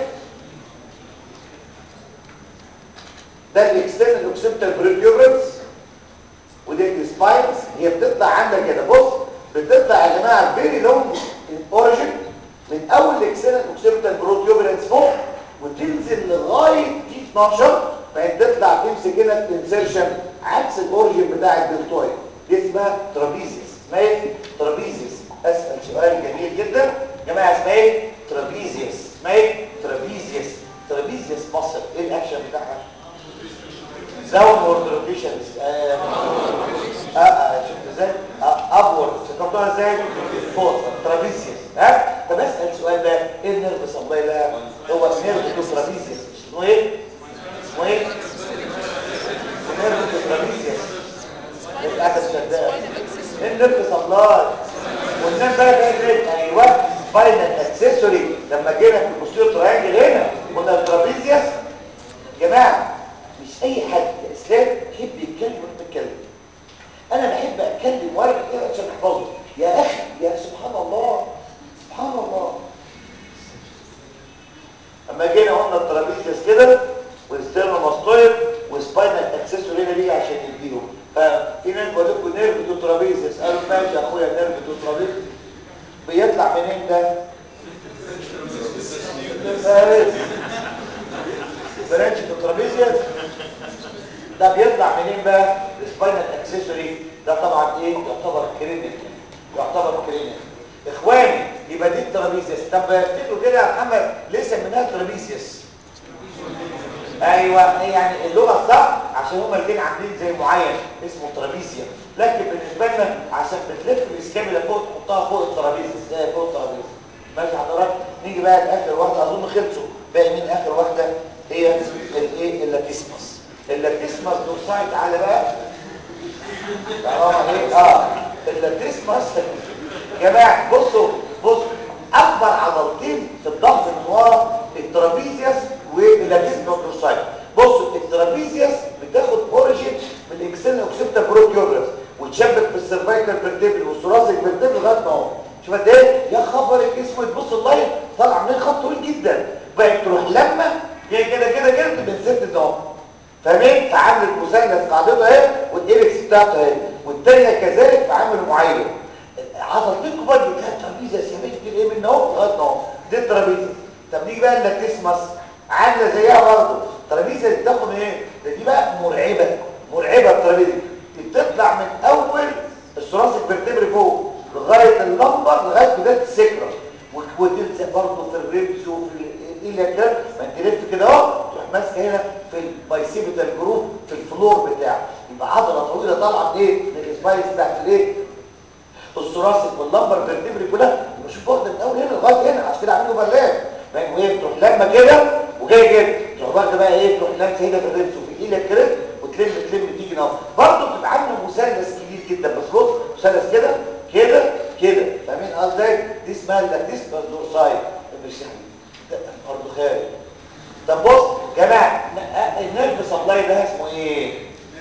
ده الاكسترنال اوكسيبتال بريتيوبرنس ودي السباينز هي بتطلع عندك كده بص بتطلع يا جماعه فيري لونج اوريجن من اول الاكسترنال اوكسيبتال بريتيوبرنس فوق وتنزل لغايه تي 12 بعدين تطلع تمسك هنا الانسيرشن عكس الاوريجن بتاع الدلتويد دي اسمها ترابيزيوس اسمها ايه ترابيزيوس اسال سؤال جميل جدا يا جماعه اسمها ايه ترابيزيوس اسمها ايه ترابيزيوس ترابيزيوس مصر ايه الاكشن بتاعها داونورد روتيشن اه اه شفت ازاي ابورد فكرتوها ازاي فوق ترابيزيوس ها طب اسال سؤال بقى ايه النيرف سبلاي بقى هو نيرف ترابيزيوس اسمه ايه اسمه ايه نيرف ترابيزيوس انت قاعده مصدقه ايه النيرف سبلاي والناس بقى كانت ايوه سباينال اكسسوري لما جينا في البوستيريور تراينجل هنا قلنا الترابيزيوس جماعه مش اي حد يا اسلام يحب يتكلم وانا بتكلم انا بحب اتكلم وارجع كده عشان احفظه يا اخي يا سبحان الله سبحان الله اما جينا قلنا الترابيزيوس كده واسترنو ماستويد وسباينال اكسسوري هنا بيجي عشان يديهم ففي ناس بقول لكم نيرف تو ترابيزيوس قالوا ماشي يا اخويا نيرف تو ترابيزيوس بيطلع منين ده برانش تو ترابيزيوس ده بيطلع منين بقى السباينال اكسسوري ده طبعا ايه يعتبر كرينيال يعتبر كرينيال اخواني يبقى دي الترابيزيس طب افتكروا كده يا محمد ليه سميناها ترابيزيس ايوه يعني اللغه الصح عشان هما الاثنين عاملين زي معين اسمه ترابيزيا لكن بالنسبه لنا عشان بتلف الاسكابيلا فوق تحطها فوق الترابيزه ازاي فوق الترابيزه ماشي حضرتك نيجي بقى لاخر واحده اظن خلصوا باقي مين اخر واحده هي الايه اللاتيسمس اللاتيسمس دورسايت على بقى اه ايه اه اللاتيسمس يا جماعه بصوا بصوا اكبر عضلتين في الظهر من ورا الترابيزيوس واللاتيسمس دورسايت بصوا الترابيزيوس بتاخد اوريجين من الاكسل اوكسيبتا بروكيورس وتشبك في السيرفايكال فيرتيبل والثوراسيك فيرتيبل لغايه ما هو شوف قد ايه يا خبر الجسم تبص اللاين طالع من خط طويل جدا بقت تروح لما كده كده كده كده بنسيت النوم فاهمين فعملت مثلث قاعدته اهي والايبكس بتاعته اهي والثانيه كذلك في عامل معين عضلتين كبار دي كانت ترابيزه سيبت كده ايه من اهو لغايه اهو دي الترابيزه طب نيجي بقى اللاتيسمس عامله زيها برضه الترابيزه اللي بتاخد ايه ده دي بقى مرعبه مرعبه الترابيزه دي بتطلع من اول الثراسك فيرتبري فوق لغايه اللمبر لغايه بدايه السكره وتلزق برضه في الريبس وفي الايليا كده ما انت لف كده اهو تروح ماسكه هنا في البايسيبيتال جروب في الفلور بتاعه يبقى عضله طويله طالعه بايه من السبايس بتاعت الايه الثراسك واللمبر فيرتبري كلها يبقى شوف واخده من اول هنا لغايه هنا عشان كده عاملينه بلاغ وهي بتروح لما كده وجايه كده تروح واخده بقى ايه تروح لامسه هنا في الريبس وفي الايليا كده وتلم تلم تيجي نفس برضه بتبقى عامله مثلث كبير جدا بس بص مثلث كده كده كده فاهمين قصدي دي اسمها اللاتيسمس دورساي مش ده برضه خارج طب بص يا جماعه النيرف سبلاي ده اسمه ايه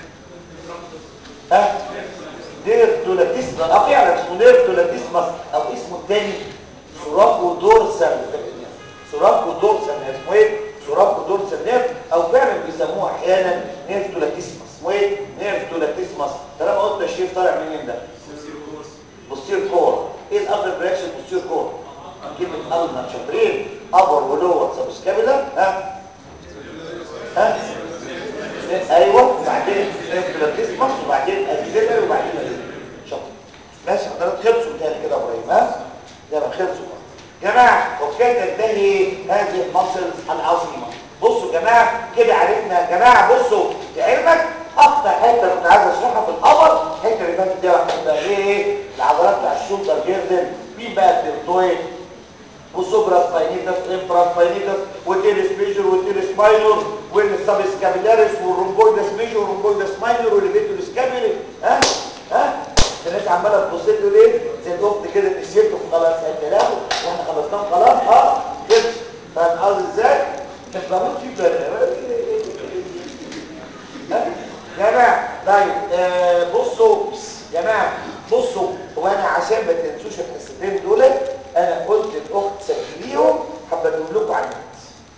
ها نيرتولاتيسمس اه فعلا اسمه نيرتولاتيسمس او اسمه الثاني سوراكو دورسال سوراكو دورسال اسمه ايه سوراكو دورسال نيرف او فعلا بيسموه احيانا نيرتولاتيسمس اسمه ايه نيرتولاتيسمس طالما قلت الشيف طالع منين ده بوستير كور ايه الابر بريكشن بوستير كور كلمه النا شابرين ابر ولور سبسكابيلر ها ها ايوه وبعدين نيرتولاتيسمس وبعدين اكسيلر وبعدين شاطر ماشي حضرتك خلصوا تاني كده يا ابراهيم ها زي ما خلصوا جماعه وبكده تنتهي هذه المصل العظيمه بصوا يا جماعه كده عرفنا يا جماعه بصوا لعلمك اكتر حته كنت عايز اشرحها في القبر الحته اللي فاتت دي واحده ايه العضلات بتاع الشولدر جيردن مين بقى الدلتويد وسوبرا سباينيتس انفرا سباينيتس والتيرس ميجور والتيرس ماينور والسب سكابيلاريس والرومبويدس ميجور والرومبويدس ماينور والليفيتور سكابيلي ها ها الناس عماله تبص له ليه زي الاخت كده نسيته خلاص قلت له واحنا خلصناه خلاص اه كده فاهم قصدي ازاي مش بموت فيه بقى جماعة طيب آه بصوا جماعة بصوا هو انا عشان ما تنسوش الحصتين دول انا قلت الاخت سجليهم هبدهم لكم على النت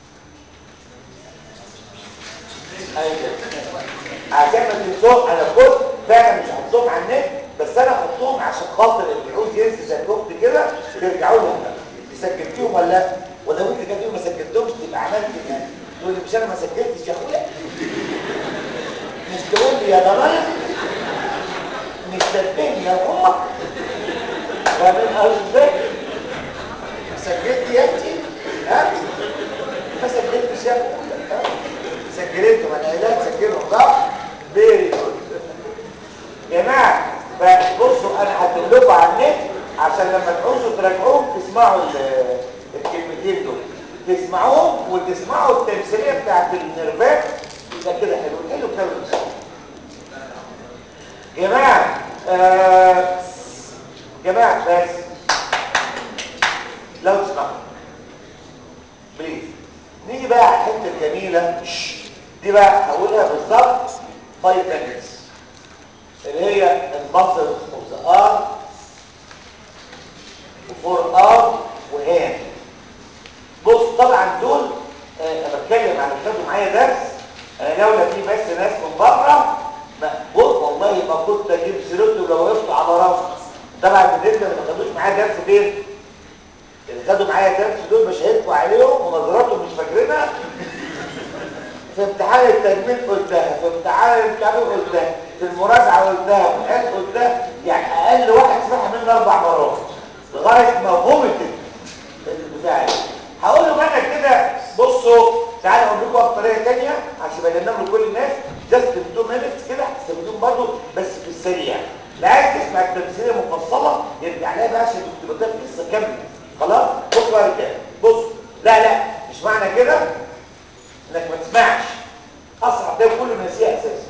ايوه عشان ما تنسوهم انا قلت فعلا مش هحطهم على النت بس انا هحطهم عشان خاطر اللي يعوز ينسى زي الاخت كده ترجعوا لهم سجلتيهم ولا لا ولو انت كده ما سجلتهمش تبقى عملت يعني تقول لي مش انا ما سجلتش يا اخويا مش تقول لي يا ضنايا مش تنتهي يا امك فاهمين قصدي ازاي سجلت يا اختي ها ما سجلتش يا اخويا سجلتهم انا قايلك سجلهم صح فيري جود جماعه بصوا انا هكتب لكم على النت عشان لما تعوزوا تراجعوهم تسمعوا الكلمتين دول تسمعوهم وتسمعوا التمثيليه بتاعت النيرفات يبقى كده حلو حلو كده جماعه آه جماعه بس لو تسمعوا بليز نيجي بقى على الحته الجميله دي بقى هقولها بالظبط 5 minutes اللي هي المصل اوف ذا ارم وفور ارم وهاند بص طبعا دول آه، انا بتكلم عن اللي خدوا معايا درس انا لولا في بس ناس من بره بص والله ما كنت اجيب سيرته لو وقفت على راسي طبعا بالنسبه اللي ما خدوش معايا درس فين اللي خدوا معايا درس دول مش هيبقوا عليهم ونظراتهم مش فاكرينها في امتحان التجميل قلتها في امتحان الكامل قلتها في المراجعه قلتها في الحياه قلتها يعني اقل واحد سمعها مني اربع مرات لغايه ما فومتت البتاع هقول له انا كده بصوا تعالوا اقول لكم بطريقه ثانيه عشان بجنب له كل الناس جاست تو مينتس كده هتستخدموهم برضه بس في السريع لا عايز تسمع التمثيليه المفصله يرجع لها بقى عشان كنت بضيف قصه كامله خلاص بص بقى كده بص لا لا مش معنى كده انك ما تسمعش اصعب ده كله ناسيه اساسا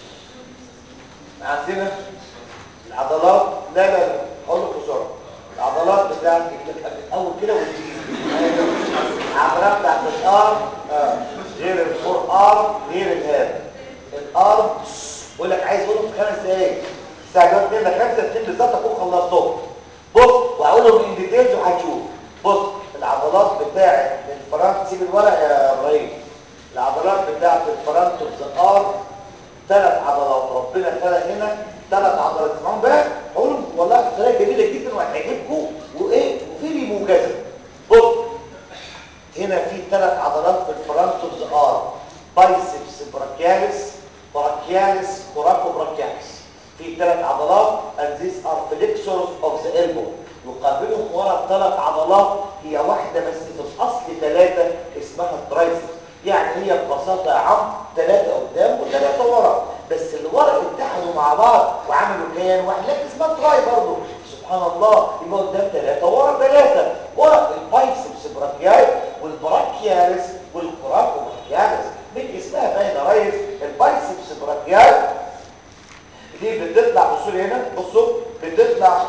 عندنا العضلات لا لا لا هقول لك بسرعه العضلات بتاعت الاول كده وتجيب العضلات بتاعت الارم آه. غير الفور ارم غير الهاب الارم بقول لك عايز اقوله في خمس دقايق الساعه 2 5 2 بالظبط اكون خلصتهم بص وهقولهم ان ديتيلز وهتشوف بص العضلات بتاعت الفرنت سيب الورق يا ابراهيم العضلات بتاعت الفرنت اوف ذا ارم ثلاث عضلات ربنا خلق هنا ثلاث عضلات اسمعهم بقى هقول والله طريقه جميله جدا وهتعجبكم وايه وفي لي موجزه بص هنا في ثلاث عضلات في الفرنت اوف ذا ارم بايسبس براكياليس براكياليس كوراكو براكياليس في ثلاث عضلات and these are flexors of the elbow يقابلهم ورا ثلاث عضلات هي واحده بس في الاصل ثلاثه اسمها الترايسبس يعني هي ببساطه يا عم ثلاثه قدام وثلاثه ورا بس اللي ورا اتحدوا مع بعض وعملوا كيان واحد لكن اسمها تراي برضه سبحان الله يبقى قدام ثلاثه ورا ثلاثه ورا البايسبس براكياي والبراكياليس والكوراكو براكياليس من اسمها باين يا ريس البايسبس براكياي دي بتطلع بصوا لي هنا بصوا بتطلع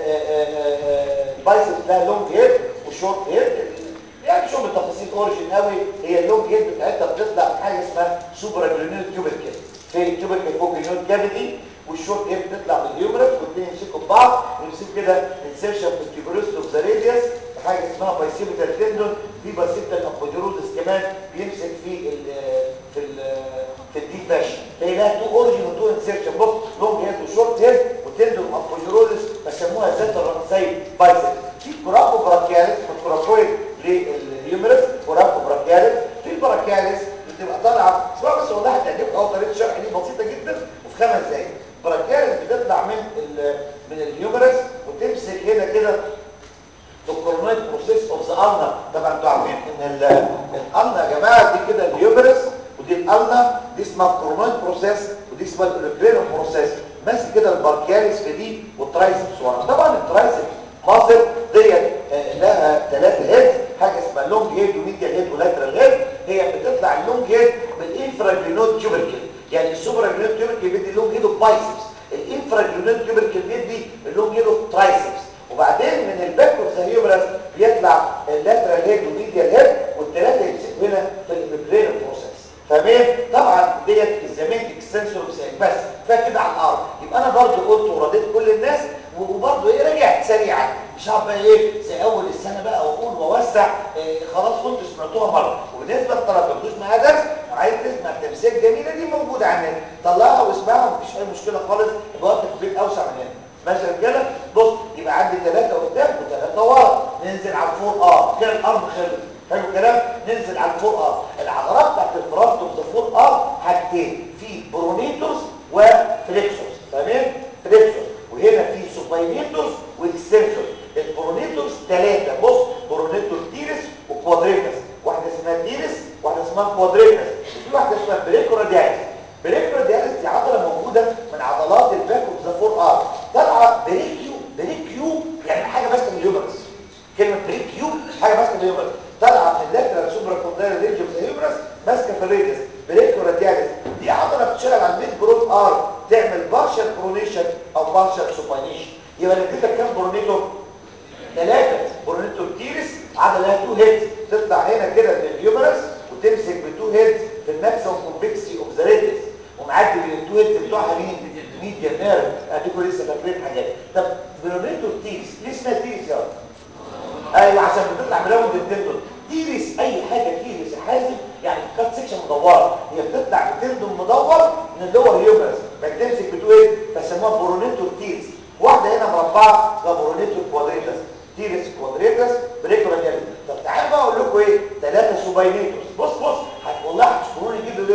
بايسبس لها لونج هيد وشورت هيد يعني شو بالتفاصيل اوريجين قوي هي اللونج هيد بتاعتها بتطلع من حاجه اسمها سوبر جلونيل تيوبركل في التيوبركل فوق جلونيل كافيتي والشورت هيد بتطلع من اليومرس والاثنين يمسكوا ببعض ويمسكوا كده انسيرشن في التيوبروست اوف ذا راديوس حاجه اسمها بايسيبيتال تندون في بايسيبيتال ابوديرودس كمان بيمسك في ال في ال في الديب فاشن هي لها تو اوريجين وتو انسيرشن بص لونج هيد وشورت هيد وتندون ابوديرودس بسموها ذات الرأسين بايسيب في كوراكو براكياليس كوراكويد للهيومرس كوراكو براكياليس في البراكياليس بتبقى طالعه اسمها بس والله هتعجبك اهو طريقه الشرح دي بسيطه جدا وفي خمس دقايق البراكياليس بتطلع من ال من الهيومرس وتمسك هنا كده الكورونيت بروسيس اوف ذا النا طبعا انتوا عارفين ان الالنا يا جماعه دي كده الهيومرس ودي الالنا دي اسمها الكورونيت بروسيس ودي اسمها الاوليفرين بروسيس ماسك كده الباركياليس في دي والترايسبس ورا طبعا الترايسبس ماسل ديت لها ثلاثه هيد حاجه اسمها لونج هيد وميديال هيد ولاترال هيد هي بتطلع اللونج هيد بالانفراجلينود تيوبركل يعني السوبراجلينود تيوبركل بيدي اللونج هيد بايسبس الانفراجلينود تيوبركل بيدي اللونج هيد ترايسبس وبعدين من الباك اوف ذا هيومرس بيطلع اللاترال هيد والميديال هيد والثلاثه يمسكوا هنا في البرين بروسيس فاهمين طبعا ديت الزمان اكستنسور بس فكده على الارض يبقى انا برضو قلت ورضيت كل الناس وبرضو ايه رجعت سريعا مش هقعد بقى ايه زي اول السنه بقى واقول واوسع إيه خلاص كنتوا سمعتوها مره وبالنسبه للطلبه ما معاها درس وعايز تسمع التمثيل الجميله دي موجوده على النت طلعها واسمعها مفيش اي مشكله خالص يبقى وقتك في البيت اوسع من هنا ماشي يا رجاله بص يبقى عندي ثلاثه قدام وثلاثه ورا ننزل على الفور ار كده الارض خلص حلو الكلام ننزل على الفور ار العضلات بتاعت الفرونت اوف ذا فور ار حاجتين في برونيتورز وفليكسورز تمام فليكسورز وهنا في سوباينيتورز واكستنسورز البرونيتورز ثلاثه بص برونيتور تيرس وكوادريتس واحده اسمها تيرس واحده اسمها كوادريتس وفي واحده اسمها بريكورادياليس بريكورادياليس دي عضله موجوده من عضلات الباك اوف ذا فور ار طالعه بريكيو بريكيو يعني حاجه ماسكه من الهيومرس كلمه بريكيو حاجه ماسكه من الهيومرس طالعه من اللاترال سوبرا كوندايل رينج اوف ذا هيومرس ماسكه في الريدس بريكورادياليس دي عضله بتشتغل على الميد برون ار تعمل بارشال برونيشن او بارشال سوباينيشن يبقى اديتك كام برونيتور ثلاثه برونيتور تيرس عضله لها تو هيدز تطلع هنا كده من الهيومرس وتمسك بتو هيدز في الماكسيمم كومبلكسيتي اوف ذا ريدس ومعدي من التو هيدز بتوعها مين ميديا نيرف اديكوا لسه فاكرين حاجات طب برونيتور تيرس ليه اسمها تيرس يا رب ايوه عشان بتطلع ملون التندون تيرس اي حاجه تيرس حازم يعني كات سيكشن مدوره هي بتطلع بتندون مدور من اللور هيومرس بتمسك بتو ايه فسموها برونيتور تيرس واحده هنا مربعه اسمها برونيتور كوادريتس تيرس كوادريتس بريكورادياليس طب تعالوا بقى اقول لكم ايه ثلاثه سوباينيتورز بص بص والله هتشكروني جدا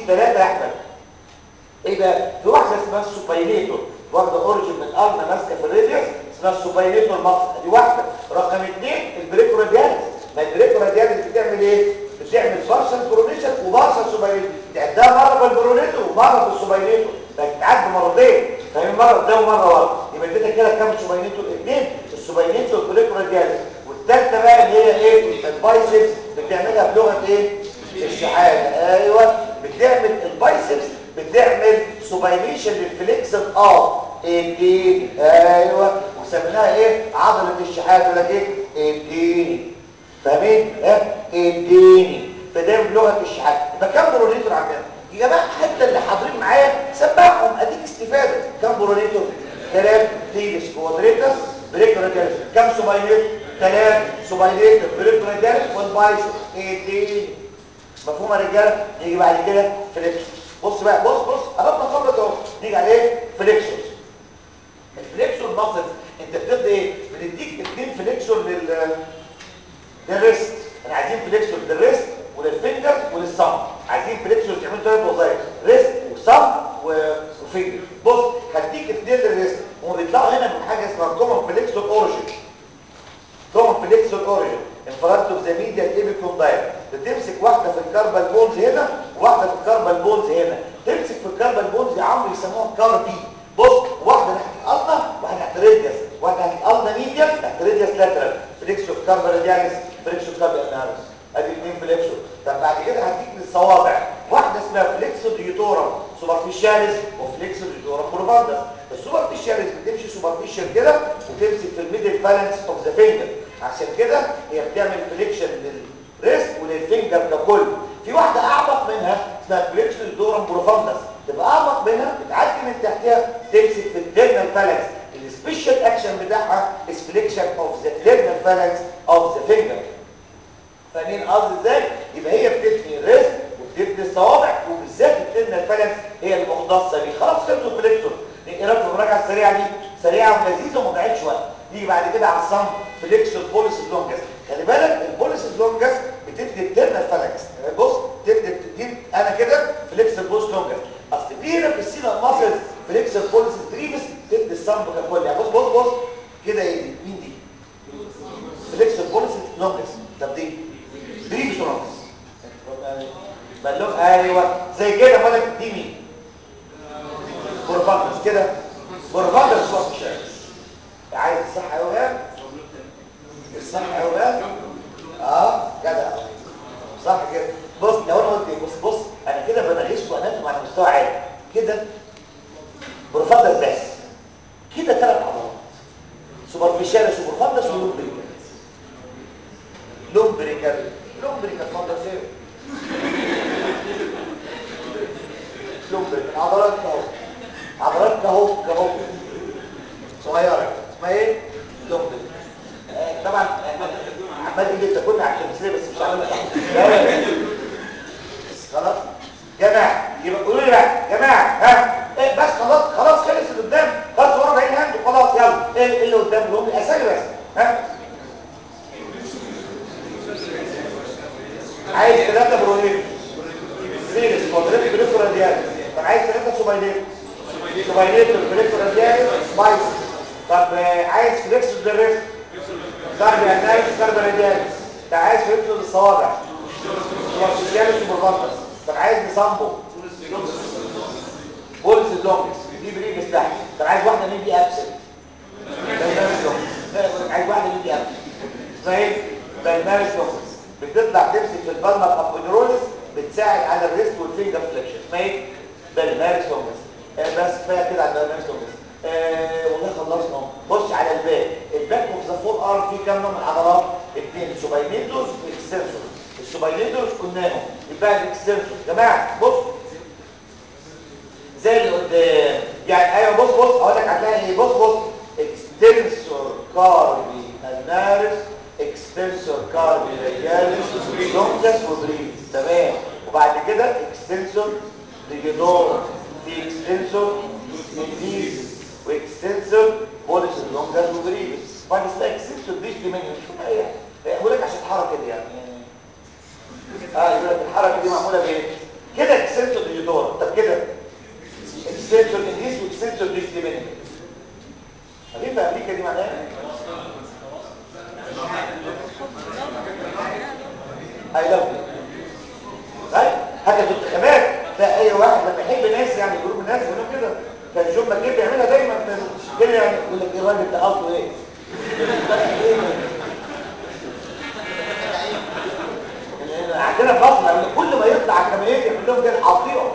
ثلاثه يا احمد ايه بقى في واحده اسمها السوبايليتور واخده اوريجن من الارنا ماسكه في الراديوس اسمها السوبايليتور ماسكه دي واحده رقم اثنين البريكو رادياليس ما البريكو رادياليس بتعمل ايه بتعمل بارشل برونيشن وبارشل سوبايليتور تعدها مره بالبرونيتور ومره بالسوبايليتور بتتعد مرتين فاهم مره قدام ومره ورا يبقى اديتك كده كام سوبايليتور اثنين السوبايليتور والبريكو رادياليس والثالثه بقى اللي هي ايه البايسبس بتعملها بلغه ايه الشحاده ايوه بتعمل البايسبس بتعمل سوبايليشن للفليكسر اه اديني ايوه وسميناها ايه عضله الشحاده ولا ايه اديني فاهمين ها اديني فده بلغه الشحاده يبقى كام برونيتور عندنا يا جماعه حتى اللي حاضرين معايا سمعهم اديك استفاده كام برونيتور ثلاث تيجس كوادريتس بريك راديالس كام سوبايليتور ثلاث سوبايليتور بريك راديالس والبايسب اديني مفهوم يا رجاله نيجي بعد كده فليكسور بص بقى بص بص قربنا نخلص اهو نيجي على ايه فليكسور الفليكسور ماسل انت بتدي ايه بنديك اثنين فليكسور لل للريست احنا عايزين فليكسور للريست وللفينجر وللصم عايزين فليكسور تعمل ثلاث وظائف ريست وصم وفينجر بص هديك اثنين للريست هم بيطلعوا هنا من حاجه اسمها كومن فليكسور اوريجين كومن فليكسور اوريجين انفرادت اوف ذا ميديا ايبيكوندايل بتمسك واحده في الكاربال بونز هنا وواحده في الكاربال بونز هنا تمسك في الكاربال بونز يا عمرو يسموها كاربي بص واحده ناحيه الالنا واحده ناحيه الريديوس واحده ناحيه الالنا ميديا ناحيه الريديوس لاترال فليكسور كاربال رادياليس فليكسور كاربال انارس ادي اثنين فليكسور طب بعد كده هديك للصوابع واحده اسمها فليكسور ديوتورم سوبرفيشاليس وفليكسور ديوتورم بروفاندس السوبرفيشاليس بتمشي سوبرفيشال كده وتمسك في الميدل فالانس اوف ذا فينجر عشان كده هي بتعمل فليكشن للريست وللفينجر ككل في واحده اعمق منها اسمها فليكسور ديوتورم بروفاندس تبقى اعمق منها بتعدي من تحتها تمسك في التيرنال فالانس السبيشال اكشن بتاعها is flexion of the ternal phalanx of the finger فاهمين قصدي ازاي يبقى هي بتثني الريست وبتثني الصوابع وبالذات الترنال فالانس هي المختصه بيه خلاص فهمتوا الفليكسور ايه رايكم في المراجعه السريعه دي سريعه ولذيذه وما ضيعتش وقت نيجي بعد كده على الصم فليكسور بوليس لونجس خلي بالك البوليس لونجس بتثني الترنال فالانس بص تثني دي انا كده فليكسور بوليس لونجس اصل في هنا في السينا ماسلز فليكسور بوليس بريفس تثني الصم ككل يعني بص بص بص كده ايه دي مين دي فليكسور بوليس لونجس طب دي بريفس لونجس بلوك ايوه زي كده مالك دي مين بورفاندس كده بورفاندس صوت الشارع عايز الصح قوي ها الصح قوي ها اه جدع صح كده بص لو انا قلت بص بص انا كده بنغيسكم اناتوم على مستوى عالي كده بورفاندس بس كده ثلاث عضلات سوبرفيشالس وبورفاندس ولومبريكال لومبريكال لومبريكال فاندس ايه لومبريكال عضلات كهو عضلات كهو كهو صغيره اسمها ايه لومبريكال آه طبعا عمال يجي انت كنا على التمثيليه بس مش عامل خلاص جماعه يبقى قولوا لي بقى جماعه ها إيه بس خلاص خلاص خلص اللي قدام خلاص ورا بعيد هاند وخلاص يلا ايه اللي قدام اللي هم الاسامي بس ها عايز ثلاثه برونيت سيريس كوادريت بريكو راديال طب عايز ثلاثه سوبايليت سوبايليت بريكو راديال سبايس طب عايز فليكس للريست ضرب اناليس ضرب راديال طب عايز فليكس للصوابع سوبرفيشاليس وبرفانتس طب عايز نصامبو بولس اللونجس دي بريفس تحت طب عايز واحده مين دي ابسنت عايز واحده مين دي ابسنت اسمها ايه بالمارس لونجس بتطلع تمسك في البالمر ابوديروليس بتساعد على الريست والفينجر فليكشن اسمها ايه بالمارس لونجس آه بس كفايه كده على البالمارس لونجس آه والله خلصنا بص على الباك الباك اوف ذا فور ارم فيه كام نوع من العضلات اثنين سوباينيتوس واكستنسور السوباينيتوس قلناهم يبقى الاكستنسور يا جماعه بص زي اللي قدام يعني ايوه بص بص اقول لك هتلاقي ايه بص بص اكستنسور كاربي النارس اكستنسور كاربي رياليس لونجس وبريد تمام وبعد كده اكستنسور ريجيدور في اكستنسور انفيز واكستنسور بوليس لونجس وبريد بعد كده اكستنسور ديش دي مني مش اي حاجه بقول لك عشان الحركه دي يعني اه يقول لك الحركه دي معموله بايه كده اكستنسور حتى في الانتخابات تلاقي اي واحد لما يحب ناس يعني جروب الناس بيقولوا كده كان جون ماكين بيعملها دايما كده يعني يقول لك ايه الراجل ده قصده ايه؟ عندنا في مصر كل ما يطلع الجماهير يعمل لهم كده حاطيهم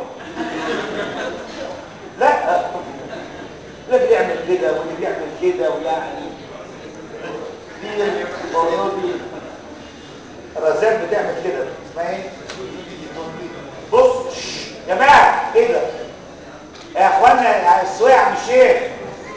لا اللي بيعمل كده واللي بيعمل كده ويعني دي المرضي رزان بتعمل كده اسمها ايه بص يا جماعه ايه ده يا اخوانا السواع مش ايه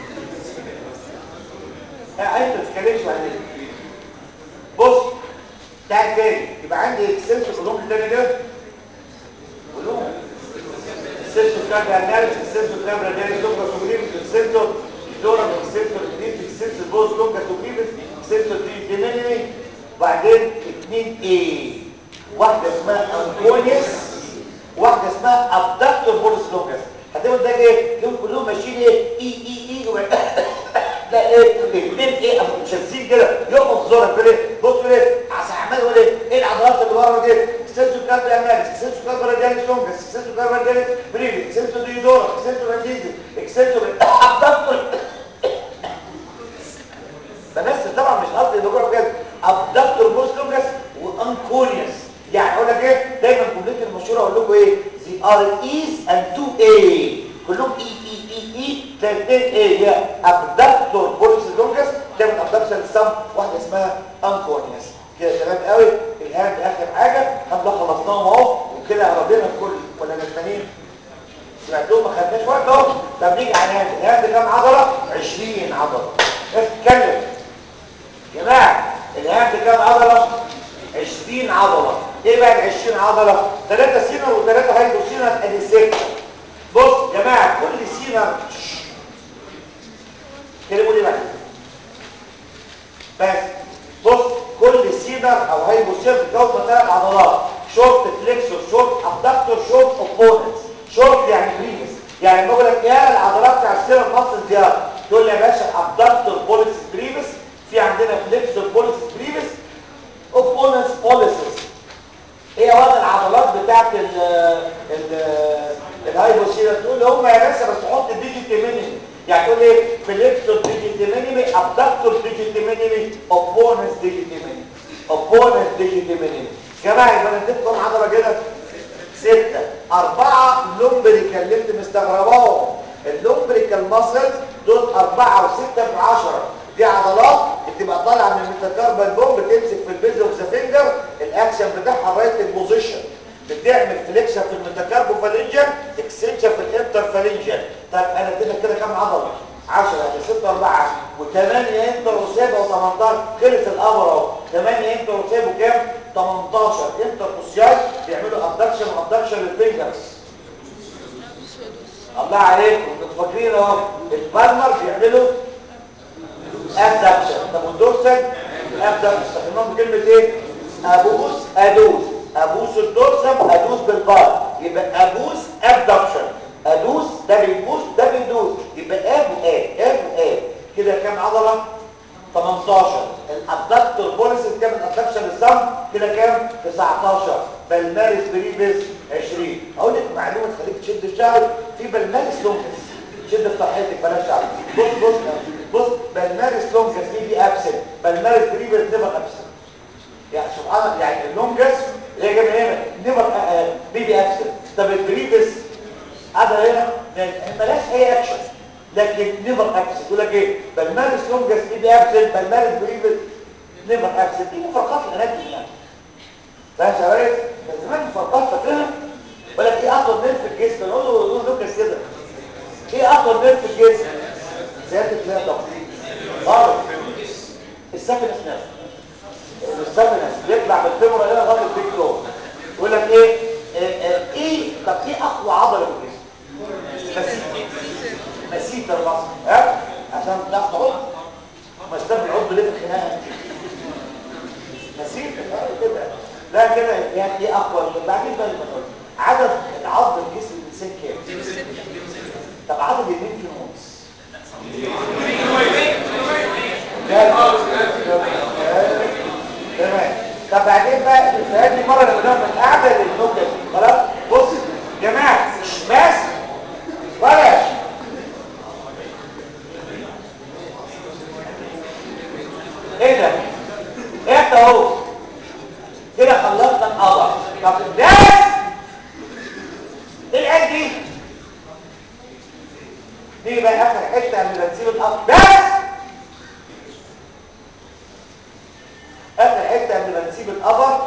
يا انت تتكلمش بعدين بص تعال تاني يبقى عندي اكسنت كلهم تاني كده كلهم السيستو كابرا اناليس السيستو كابرا ديري لونجا سوبريمس السيستو دورا السيستو الجديد السيستو بوز لونجا سوبريمس السيستو دي ديمينيمي وبعدين اثنين ايه واحده اسمها انكونيس واحده اسمها ابدكتور بولس لونجاس هتقول ده ايه دول كلهم ماشيين ايه اي اي اي لا ايه اثنين ايه مشمسين كده يقف زورك كده بص كده عشان عمال يقول ايه ايه العضلات اللي ورا دي سيستو كابرا اناليس سيستو كابرا ديري لونجاس سيستو كابرا ديري بريفي سيستو دي دورا سيستو راديزي اكسنتو ابدكتور بس طبعا مش قصدي بقول بجد ابدكتور بوس لونجاس وانكونيوس يعني اقول لك ايه دايما جملتي المشهوره اقول لكم ايه زي ار ايز اند تو اي كلهم اي اي اي اي تلاتين ايه هي ابدكتور بولس لونجاس تعمل ابدكشن سم واحده اسمها انكونيوس كده تمام قوي الهاند اخر حاجه احنا خلصناهم اهو وكده رضينا الكل ولا ندمانين سمعتوهم ما خدناش وقت اهو طب نيجي على الهاند الهاند كام عضله 20 عضله بس اتكلم يا جماعه الهاند كام عضله 20 عضله ايه بقى ال 20 عضله 3 سينر و3 هايدرو سينر ادي 6 بص يا جماعه كل سينر كلموا لي بقى بس بص كل سينر او هايدرو سينر بتتكون من ثلاث عضلات شورت فليكسور شورت ابدكتور شورت اوبوننت شورت يعني بريفس يعني لما اقول لك يا العضلات بتاع السيرم ماسل زياده تقول لي يا باشا ابدكتور بوليس بريفس في عندنا فليكسور بوليس بريفس اوبوننس بوليسز ايه وضع العضلات بتاعت ال ال الهايبوسيرا تقول لي هم يا باشا بس حط الديجيتي مينيمي يعني تقول ايه فليكسور ديجيتي مينيمي ابدكتور ديجيتي مينيمي اوبوننس ديجيتي مينيمي اوبوننس ديجيتي مينيمي جماعه يبقى انا اديتكم عضله كده ستة أربعة لومبريكال اللي انت مستغرباهم اللومبريكال ماسلز دول أربعة وستة من عشرة دي عضلات بتبقى طالعة من الميتاكاربال بوم بتمسك في البيز اوف ذا فينجر الأكشن بتاعها رايت البوزيشن بتعمل فليكشن في الميتاكاربو فالنجن اكستنشن في الانتر فالنجن طب انا اديتك كده كام عضله 10 ل 6 4 و8 انتر وسابه و18 خلص الامر اهو 8 انتر وسابه كام 18 انتر اوسياي بيعملوا ابدكشن وابدكشن للفينجرز الله عليكم انتوا فاكرين اهو البالمر بيعملوا ابدكشن طب والدورسال ابدكشن استخدمناهم بكلمه ايه ابوس ادوس ابوس الدورسم ادوس بالبار يبقى ابوس ابدكشن ادوس ده بيبوس ده بيدوس يبقى اب واب اب واب كده كام عضله 18 الابدكتور بوليس كام الابدكشن السم كده كام 19 بالمارس بريفيس 20 اقول لك معلومه تخليك تشد الشعر في بالمارس لونجس شد في طرحتك بلاش شعر بص بص بص بالمارس لونجس بيجي ابسنت بالمارس بريفيس نيفر ابسنت يعني سبحان الله يعني اللونجس اللي هي جايه هنا نيفر بيبي ابسنت طب البريفيس هذا هنا ملاش اي اكشن لكن نيفر ابسنت يقول لك ايه بالمارس لونجس بيبي ابسنت بالمارس بريفيس نيفر ابسنت دي مفارقات الاناتومي يعني فاهم يا ريس كان زمان مفارقات فاكرها ولا ايه اطول نيرف في الجسم نقول له نقول لوكاس كده ايه اطول نيرف في الجسم زياده لا تقليد غلط السفنس نفسه السفنس بيطلع بالفيمور هنا لغايه البيك لو يقول لك ايه ايه, إيه طب ايه اقوى عضله في الجسم مسيطه مسيطه المصر ها عشان تاخد عضو ما استبعد العضو ليه في الخناقه مسيطه كده لا كده يعني ايه اقوى بعدين بقى المطلوب عدد العظم الجسم الانسان كام طب عدد اليمين في النص تمام طب بعدين بقى هذه مره لما نعمل قاعده للنكت خلاص نيجي بقى اخر حته قبل ما نسيب الارض بس اخر حته قبل ما نسيب القبر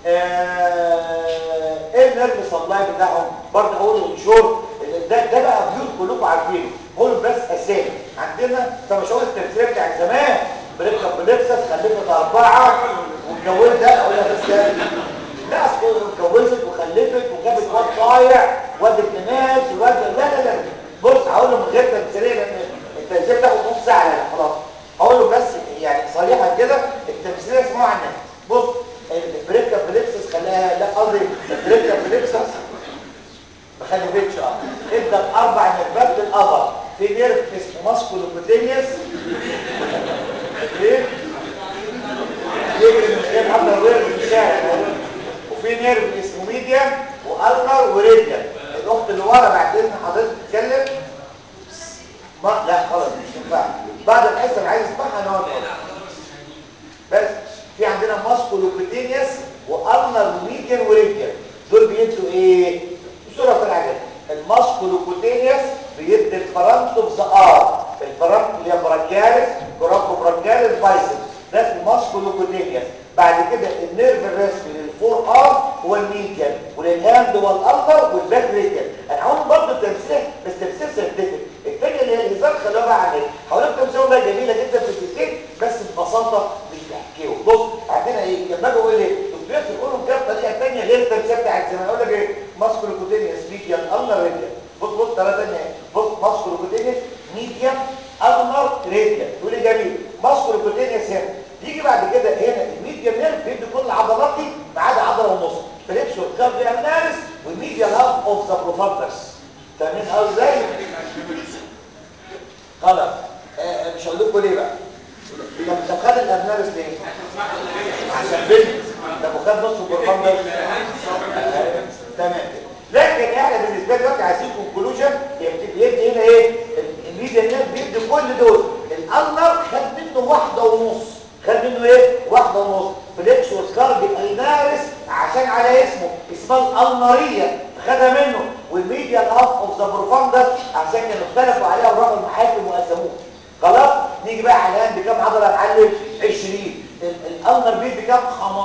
آه، ايه النيرف سبلاي بتاعهم برضه اقول انشور ده ده بقى بيوت كلكم عارفينه قول بس اسامي عندنا طب مش هقول التمثيليه بتاع زمان بريكا بليكسس خلفت اربعه واتجوزت لا اقولها بس لا لا اصل اتجوزت وخلفت وجابت واد ضايع واد ابن ناس وواد لا لا لا بص هقول له من غير تمثيليه لان التمثيليه بتاخد نص ساعه يعني خلاص هقول له بس يعني صريحا كده التمثيليه اسمها على النت بص البريكا بليكسس خلاها لا قصدي البريكا بليكسس ما خلفتش اه ادى اربع نرفات للقبر في نيرف اسمه ماسكولوبوتينيوس ايه يجري من غير ابر وير في الشارع وفي نيرف اسمه ميديم والنر وريديم الاخت اللي ورا بعد اذن حضرتك تتكلم ما لا خلاص مش ينفع بعد الحصه اللي عايز اسمعها نقعد بس في عندنا ماسكولوبوتينيوس والنر وميديم وريديم دول بيدوا ايه بسرعه في العجل الماسكولوبوتينيوس بيدي الفرنت اوف ذا ار الفرنت اللي هي براكياليس كورابو براكياليس بايسبس ده اسمه ماسكولوبوتينيوس بعد كده النيرف الرسمي للفور ار هو الميديان وللهاند هو الالتر والباك ريديان انا هقول برضه التمثيل بس تمثيل سيرتيفيك الثانيه اللي هي الهزار خلوها بقى على النت هقول لك تمثيل بقى جميله جدا في الدقيقتين بس ببساطه مش بحكيه بص عندنا ايه لما اجي اقول ايه الدكتور يقولوا كده بطريقه ثانيه غير التمثيل بتاعت زمان اقول لك ايه ماسكولوبوتينيوس ميديان النر ريديان بص بص ثلاثه ثانيه بص ماسكولوبوتينيوس ميديان النر ريديان تقول لي جميل ماسكولوبوتينيوس هنا يجي بعد كده هنا الميديا نيرف بيدي كل العضلات دي ما عدا عضله ونص فليكسور كارديالناريس والميديا لاف اوف ذا بروفاندرز فاهمين قوي ازاي خلاص آه مش هقول لكم ليه بقى طب طب خد الابناريس ليه عشان بنت طب وخد نص البروفاندرز آه تمام لكن احنا بالنسبه لنا دلوقتي عايزين كونكلوجن بيدي هنا ايه الميديا نيرف بيدي كل دول الالنر خد منه واحده ونص خد منه ايه واحده ونص فليكسور كاردي النارس عشان على اسمه اسمها الالنريه خدها منه والميديا الاف اوف ذا بروفاندر عشان كانوا اختلفوا عليها وراحوا المحاكم وقسموها خلاص نيجي بقى على الان بكام عضله يا معلم 20 الالنر بيد بكام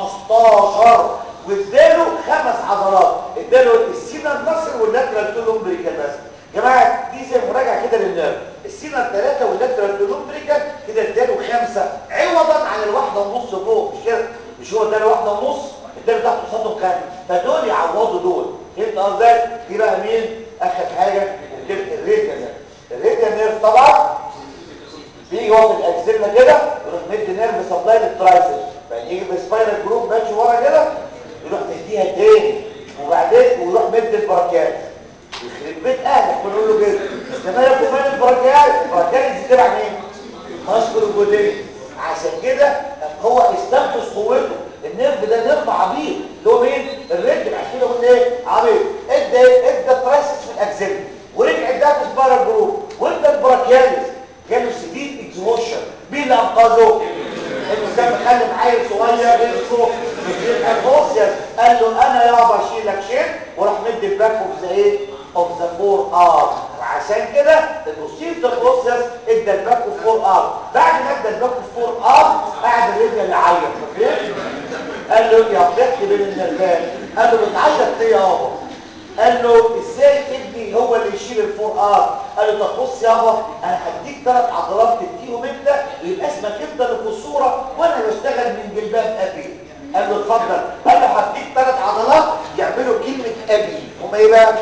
15 واداله خمس عضلات اداله السينا النصر واللاترال تولومبريكال بس جماعه دي زي مراجعه كده للنيرف السينا الثلاثه واللاترال تولومبريكال كده اداله خمسه عوضا عن الواحده ونص فوق مش كده مش هو اداله واحده ونص اداله تحت قصادهم كام فدول يعوضوا دول فهمت قصدي دي بقى مين اخر حاجه الريديا نيرف الريديا نيرف طبعا بيجي هو في الاكسلنا كده يروح مدي نيرف سبلاي للترايسب بعدين يجي بسبايرال جروب ماشي ورا كده يروح مديها تاني وبعدين ويروح مدي البراكيات يخرب بيت اهلك بنقول له كده لما يكون مال البراكيات البراكيات دي تبع مين ماسكول الجودين عشان كده هو استنقذ قوته النيرف ده نيرف عبيط اللي هو مين الرجل عشان كده قلنا ايه عبيط ادى ادى الترايسس في الاكسل ورجع اداها في سبايرال جروب وادى البراكياليس جاله سديد اكزوشن مين اللي انقذه انه كان مخلي عيل صغير اسمه مسير الفوسيس قال له انا يابا اشيلك شيل وراح مدي الباك اوف ذا ايه اوف ذا فور ار وعشان كده المسير الفوسيس ادى الباك اوف فور ار بعد ما ادى الباك اوف فور ار قعد الرجل يعيط فاكرين قال له يا ضحك بين النرفات قال له بتعيط ليه يابا قال له ازاي ابني هو اللي يشيل الفور ار قال له طب بص يابا انا هديك ثلاث عضلات تديهم انت ويبقى اسمك انت اللي في الصوره وانا بشتغل من جلباب ابي قال له اتفضل قال له هديك ثلاث عضلات يعملوا كلمه ابي هم ايه بقى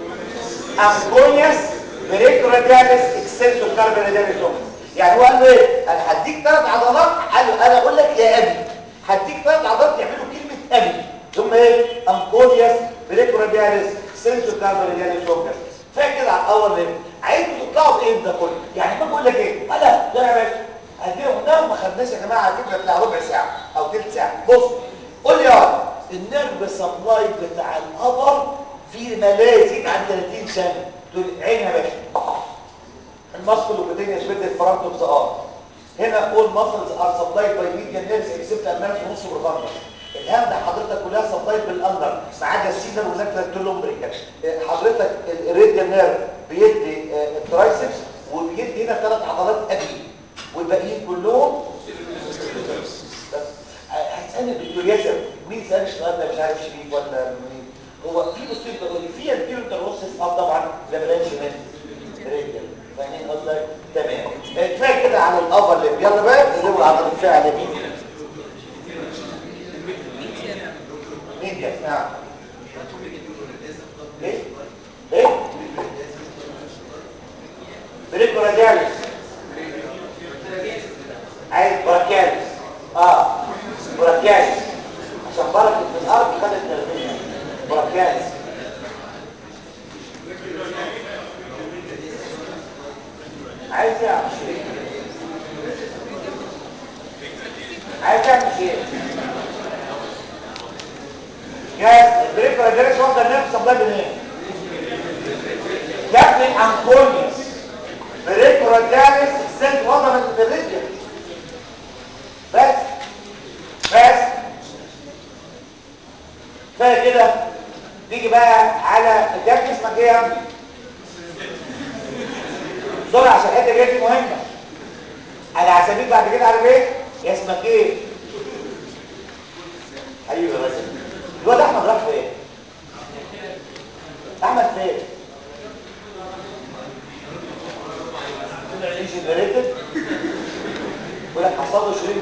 امبونياس بريكورادياليس اكسنسو كاربونادياليس يعني هو قال له ايه انا هديك ثلاث عضلات قال له انا اقول لك يا ابي هديك ثلاث عضلات يعملوا كلمه ابي ثم ايه امبونياس بريكورادياليس سنسو كاربونادياليس فوكس فاكر على الاول ليه عايزكم تطلعوا بايه ده كله يعني ما بقول لك ايه انا لا يا باشا هديهم قلنا ما خدناش يا جماعه كده بتاع ربع ساعه او ثلث ساعه بص قول لي يا النيرف سبلاي بتاع القبر في ما لا يزيد عن 30 سنه تقول عين يا باشا الماسكل وبتنيا سبيد الفرونت اوف ذا ار هنا all muscles are supplied by median nerves except النيرف نص بروفاندر الهام ده حضرتك كلها سبلايد بالاندر ما عدا السينر واللاترال تولومبريكال حضرتك الراديال نيرف بيدي الترايسبس الكيلو تروسس اه طبعا ده برانش من ريديال فاهمين قصدي تمام كفايه كده على الابر ليب يلا بقى نزود على الدفاع على مين مين يا نعم ايه ايه بريكو رادياليس عايز براكياليس اه براكياليس عشان بركة في الارض خدت تربية براكياليس عايز يعمل شيء عايز يعمل شيء جاهز البريكو رادياليس واخده النفس الله منين يا ابني انكونيوس بريكو رادياليس السنت واخده من الريديا بس بس كفايه كده نيجي بقى على الجنب اسمك ايه يا ابني بسرعه عشان الحته دي مهمه انا هسميك بعد كده عارف ايه اسمك ايه حبيبي يا باسم الواد احمد راح فين احمد فين طلع ليش البريتد ولا حصل له شريك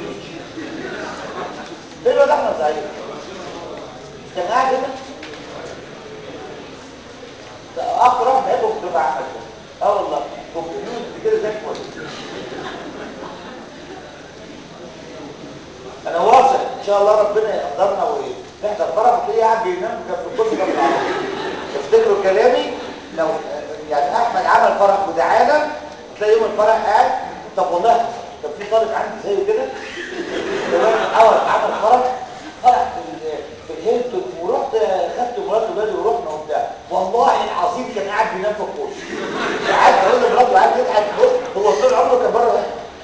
فين الواد احمد سعيد كان قاعد هنا ده اخر واحد بحبه في الجامعه احمد ده اه والله كومبيوتر كده زي الفل انا واثق ان شاء الله ربنا يقدرنا ونحضر فرح تلاقيه قاعد بينام في الكرسي جنب العربيه تفتكروا كلامي لو يعني احمد عمل فرح ودعانا تلاقي يوم الفرح قاعد طب والله طب في طالب عندي زيه كده تمام اول عمل فرح فرح في في الهيلتون ورحت خدت مرات ولادي ورحنا وبتاع والله العظيم كان قاعد بينام في الكرسي قاعد اقول لمراته قاعد يضحك بص هو طول عمره كان بره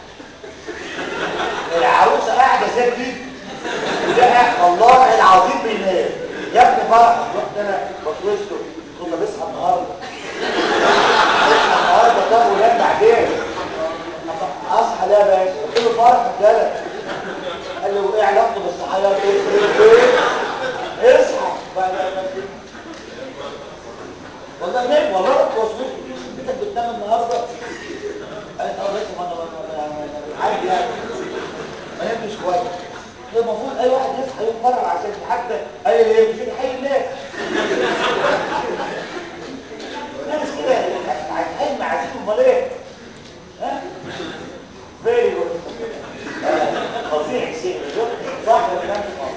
العروسه قاعده زي دي لا والله العظيم بينام يا ابني فرح رحت انا بطوسته كنا بصحى النهارده بصحى النهارده طب ولاد بعدين اصحى لا باشا قلت له فرح الجلد قال لي وايه علاقته بالصحيات ايه اصحى والله نام والله رحت وصلت انت بتنام النهارده قالت اه بس ما انا عادي يعني ما نمتش كويس المفروض اي واحد يصحى يتفرج عشان حتى اي اللي مش حي الناس ناس كده عايزين عايزين امال ايه ها فيري جود فظيع شيء صح ولا لا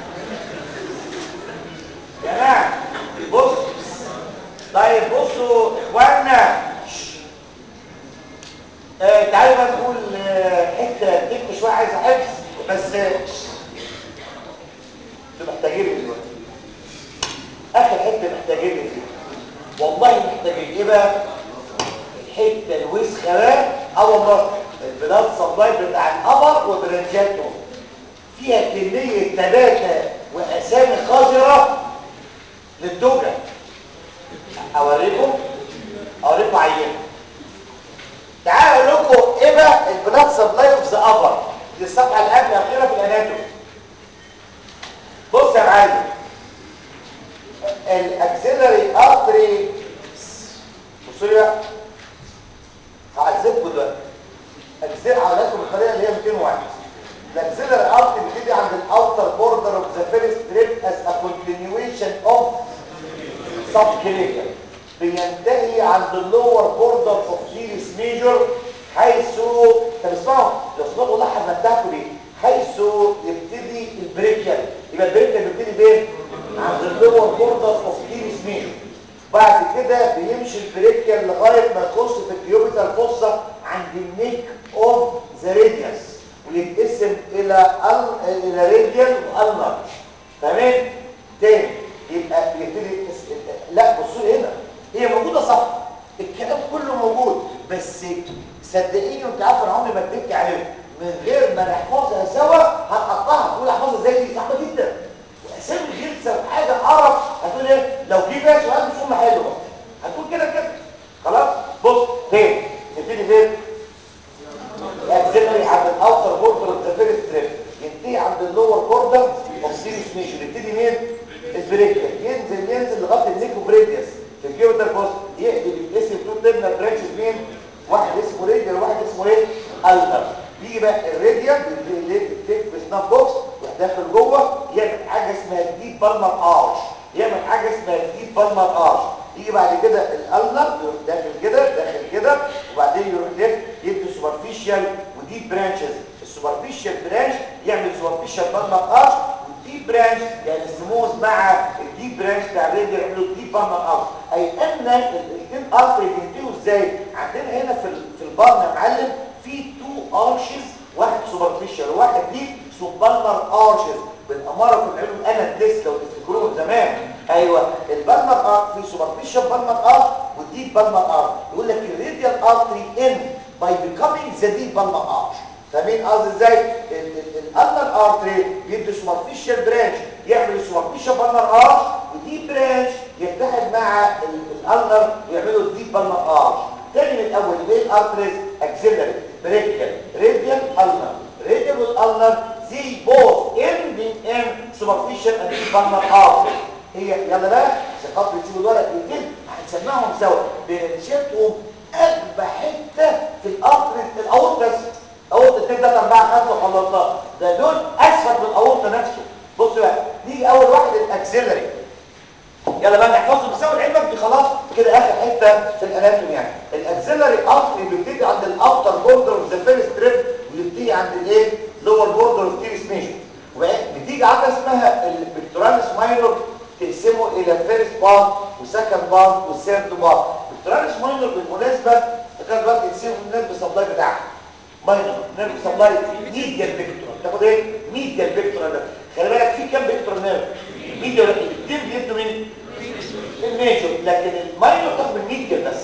يا جماعه بص طيب بصوا اخواننا آه تعالوا بقى نقول آه حته تكتب شويه عايزه حفظ بس انتوا محتاجين دلوقتي اخر حته محتاجين دي والله محتاجين ايه بقى الحته الوسخه بقى اول مره البلاد سبلاي بتاع القمر وبرنجاته فيها كميه تباتة واسامي قذره للدوجه اوريكم اوريكم عينه تعالوا اقول لكم ايه بقى البلاد سبلاي اوف ذا ابر دي الصفحه اللي قبل الاخيره في الاناتومي بص يا معلم الاكسلري ارتري بصوا لي بقى هعذبكم دلوقتي اكسلري هقول لكم الطريقه اللي هي 201 الاكسلري ارتري بتيجي عند الاوتر بوردر اوف ذا فيرست ريب از ا كونتينيويشن اوف سب كليكر بينتهي عند اللور بوردر اوف سيريس ميجور حيث طب اسمعوا لو سمعتوا لاحظ بتاعته ليه حيث يبتدي البريكيال يبقى البريكيال بيبتدي فين عند اللور بوردر اوف سيريس ميجور بعد كده بيمشي البريكيال لغايه ما يخش في الكيوبيتال فوسا عند النيك اوف ذا راديوس ويتقسم الى ال الى راديال والنر تمام تاني يبقى بيبتدي لا بصوا لي هنا هي موجوده صح الكلام كله موجود بس صدقيني وانت عارف انا عمري ما اتفق عليه من غير ما نحفظها سوا هنحطها تقول احفظها ازاي دي صعبه جدا واسامي غلسه وحاجه قرف هتقول ايه لو جه فيها سؤال مش هم حلوه هتقول كده كده خلاص بص فين نبتدي فين اكزيلري عند الاوتر بوردر اوف ذا فيرست تريب ينتهي عند اللور بوردر اوف سيريس ميجر يبتدي مين البريكيا ينزل ينزل لغايه النيكو بريديوس في الجيوت بالمر ارش يجي بعد كده الالنر يروح داخل كده داخل كده وبعدين يروح لف يدي سوبرفيشال وديب برانشز السوبرفيشال برانش يعمل سوبرفيشال بالمر ارش والديب برانش يعني السموز مع الديب برانش بتاع الراديو يعملوا ديب بالمر ارش اي ان الاثنين ارتري بينتهوا ازاي عندنا هنا في في البارن يا معلم في تو ارشز واحد سوبرفيشال وواحد ديب سوبالمر ارشز بالاماره في العلوم انا لسه لو تفتكروهم زمان ايوه البالمر ارت في سوبرفيشال بالمر ارت والديب بالمر ارت يقول لك الراديال ارتري ان باي بيكامينج ذا ديب بالمر ارت فاهمين قصدي ازاي الالنر ارتري بيدي سوبرفيشال برانش يعمل سوبرفيشال بالمر ارت وديب برانش يتحد مع الالنر ويعملوا الديب بالمر ارت تاني من الاول ايه الارتريز اكسيلري بريكيال راديال النر راديال والالنر زي بوث ending in superficial and palmar artery هي يلا بقى عشان خاطر تسيبوا الورق يتم هنسمعهم سوا برنشاتهم اغبى حته في الارتريز الاورتس اورتس 2 3 4 5 خلصتها ده دول اسفل من الاورتا نفسه بصوا بقى نيجي اول واحد الاكسيلري يلا بقى نحفظهم بس اول علمك دي خلاص كده اخر حته في الاناتومي يعني الاكسيلري ارتري بيبتدي عند الاوتر بوردر اوف ذا فيرست ستريب ويبتدي عند الايه لور بوردر اوف تيريس ميجر بتيجي عاده اسمها البكتوراليس ماينور تقسمه الى فيرست بارت وسكند بارت وثيرد بارت البكتوراليس ماينور بالمناسبه فكان دلوقتي تقسمه النيرف سبلاي بتاعها ماينور نيرف سبلاي ميديال بيكتورال تاخد ايه ميديال بيكتورال ده خلي بالك في كام بيكتورال نيرف ميديال الاثنين بيبدوا من الميجور لكن الماينور تاخد الميديال بس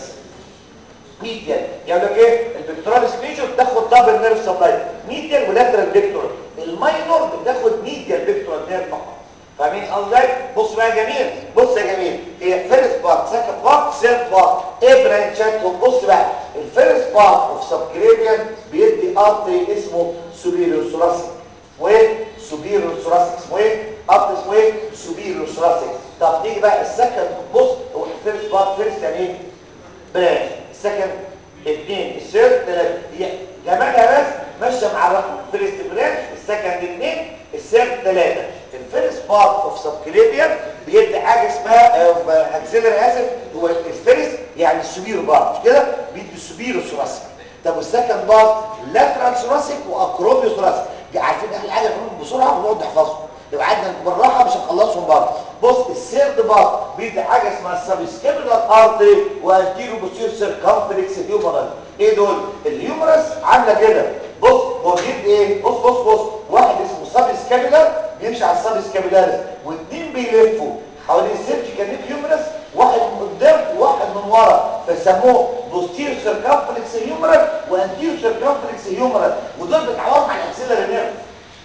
ميديال يعني لك ايه البكتوراليس ميجور بتاخد دبل نيرف سبلاي ميديال ولاترال بيكتورال الماينور بتاخد ميديال بيكتورال نيرف فقط فاهمين قصدي بص بقى يا جميل بص يا جميل هي فيرست بارت سكند بارت ثيرد بارت ايه برانشاتهم بص بقى الفيرست بارت اوف سبكليفيان بيدي ارتري اسمه سوبيريور ثوراسيك وايه سوبيريور ثوراسيك اسمه ايه ارتري اسمه ايه سوبيريور ثوراسيك طب نيجي بقى السكند بص هو الفيرست بارت فيرست يعني ايه برانش السكند اثنين الثيرد ثلاثه هي جمالها بس ماشيه مع الرقم الفيرست برانش السكند اثنين الثيرد ثلاثه الفيرست بارت اوف سبكليفيان بيدي حاجه اسمها اكسلر اسف هو الفيرست يعني السوبيرو بارت مش كده بيدي السوبيرو ثوراسيك طب والسكند بارت لاترال ثوراسيك واكروبيو ثوراسيك عارفين احلى حاجه نقول بسرعه ونقعد نحفظهم لو قعدنا بالراحه مش هنخلصهم برضه بص السيرد بارت بيدي حاجه اسمها السبسكيبولار ارتري وانتيرو بوستيرو سيركمفلكس هيومرال ايه دول الهيومرس عامله كده بص هو بيدي ايه بص بص بص واحد اسمه سبسكيبولار بيمشي على السبسكيبولاريس واثنين بيلفوا حوالين السيرجيكال نيك هيومرس واحد من قدام وواحد من ورا فسموه بوستيرو سيركمفلكس هيومرال وانتيرو سيركمفلكس هيومرال ودول بيتعاونوا مع الاكسيلري نيرف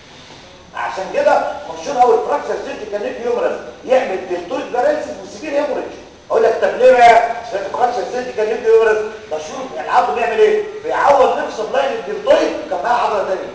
عشان كده مشهور قوي الفراكشر سيرجيكال نيك هيومرال يعمل دلتويد باراليسيس وسيفير هيموريج اقول لك طب ليه بقى عشان الفراكشر سيرجيكال نيك هيومرال مشهور العضله بيعمل ايه بيعوض نفسه بلاين الدلتويد وكان معاه عضله ثانيه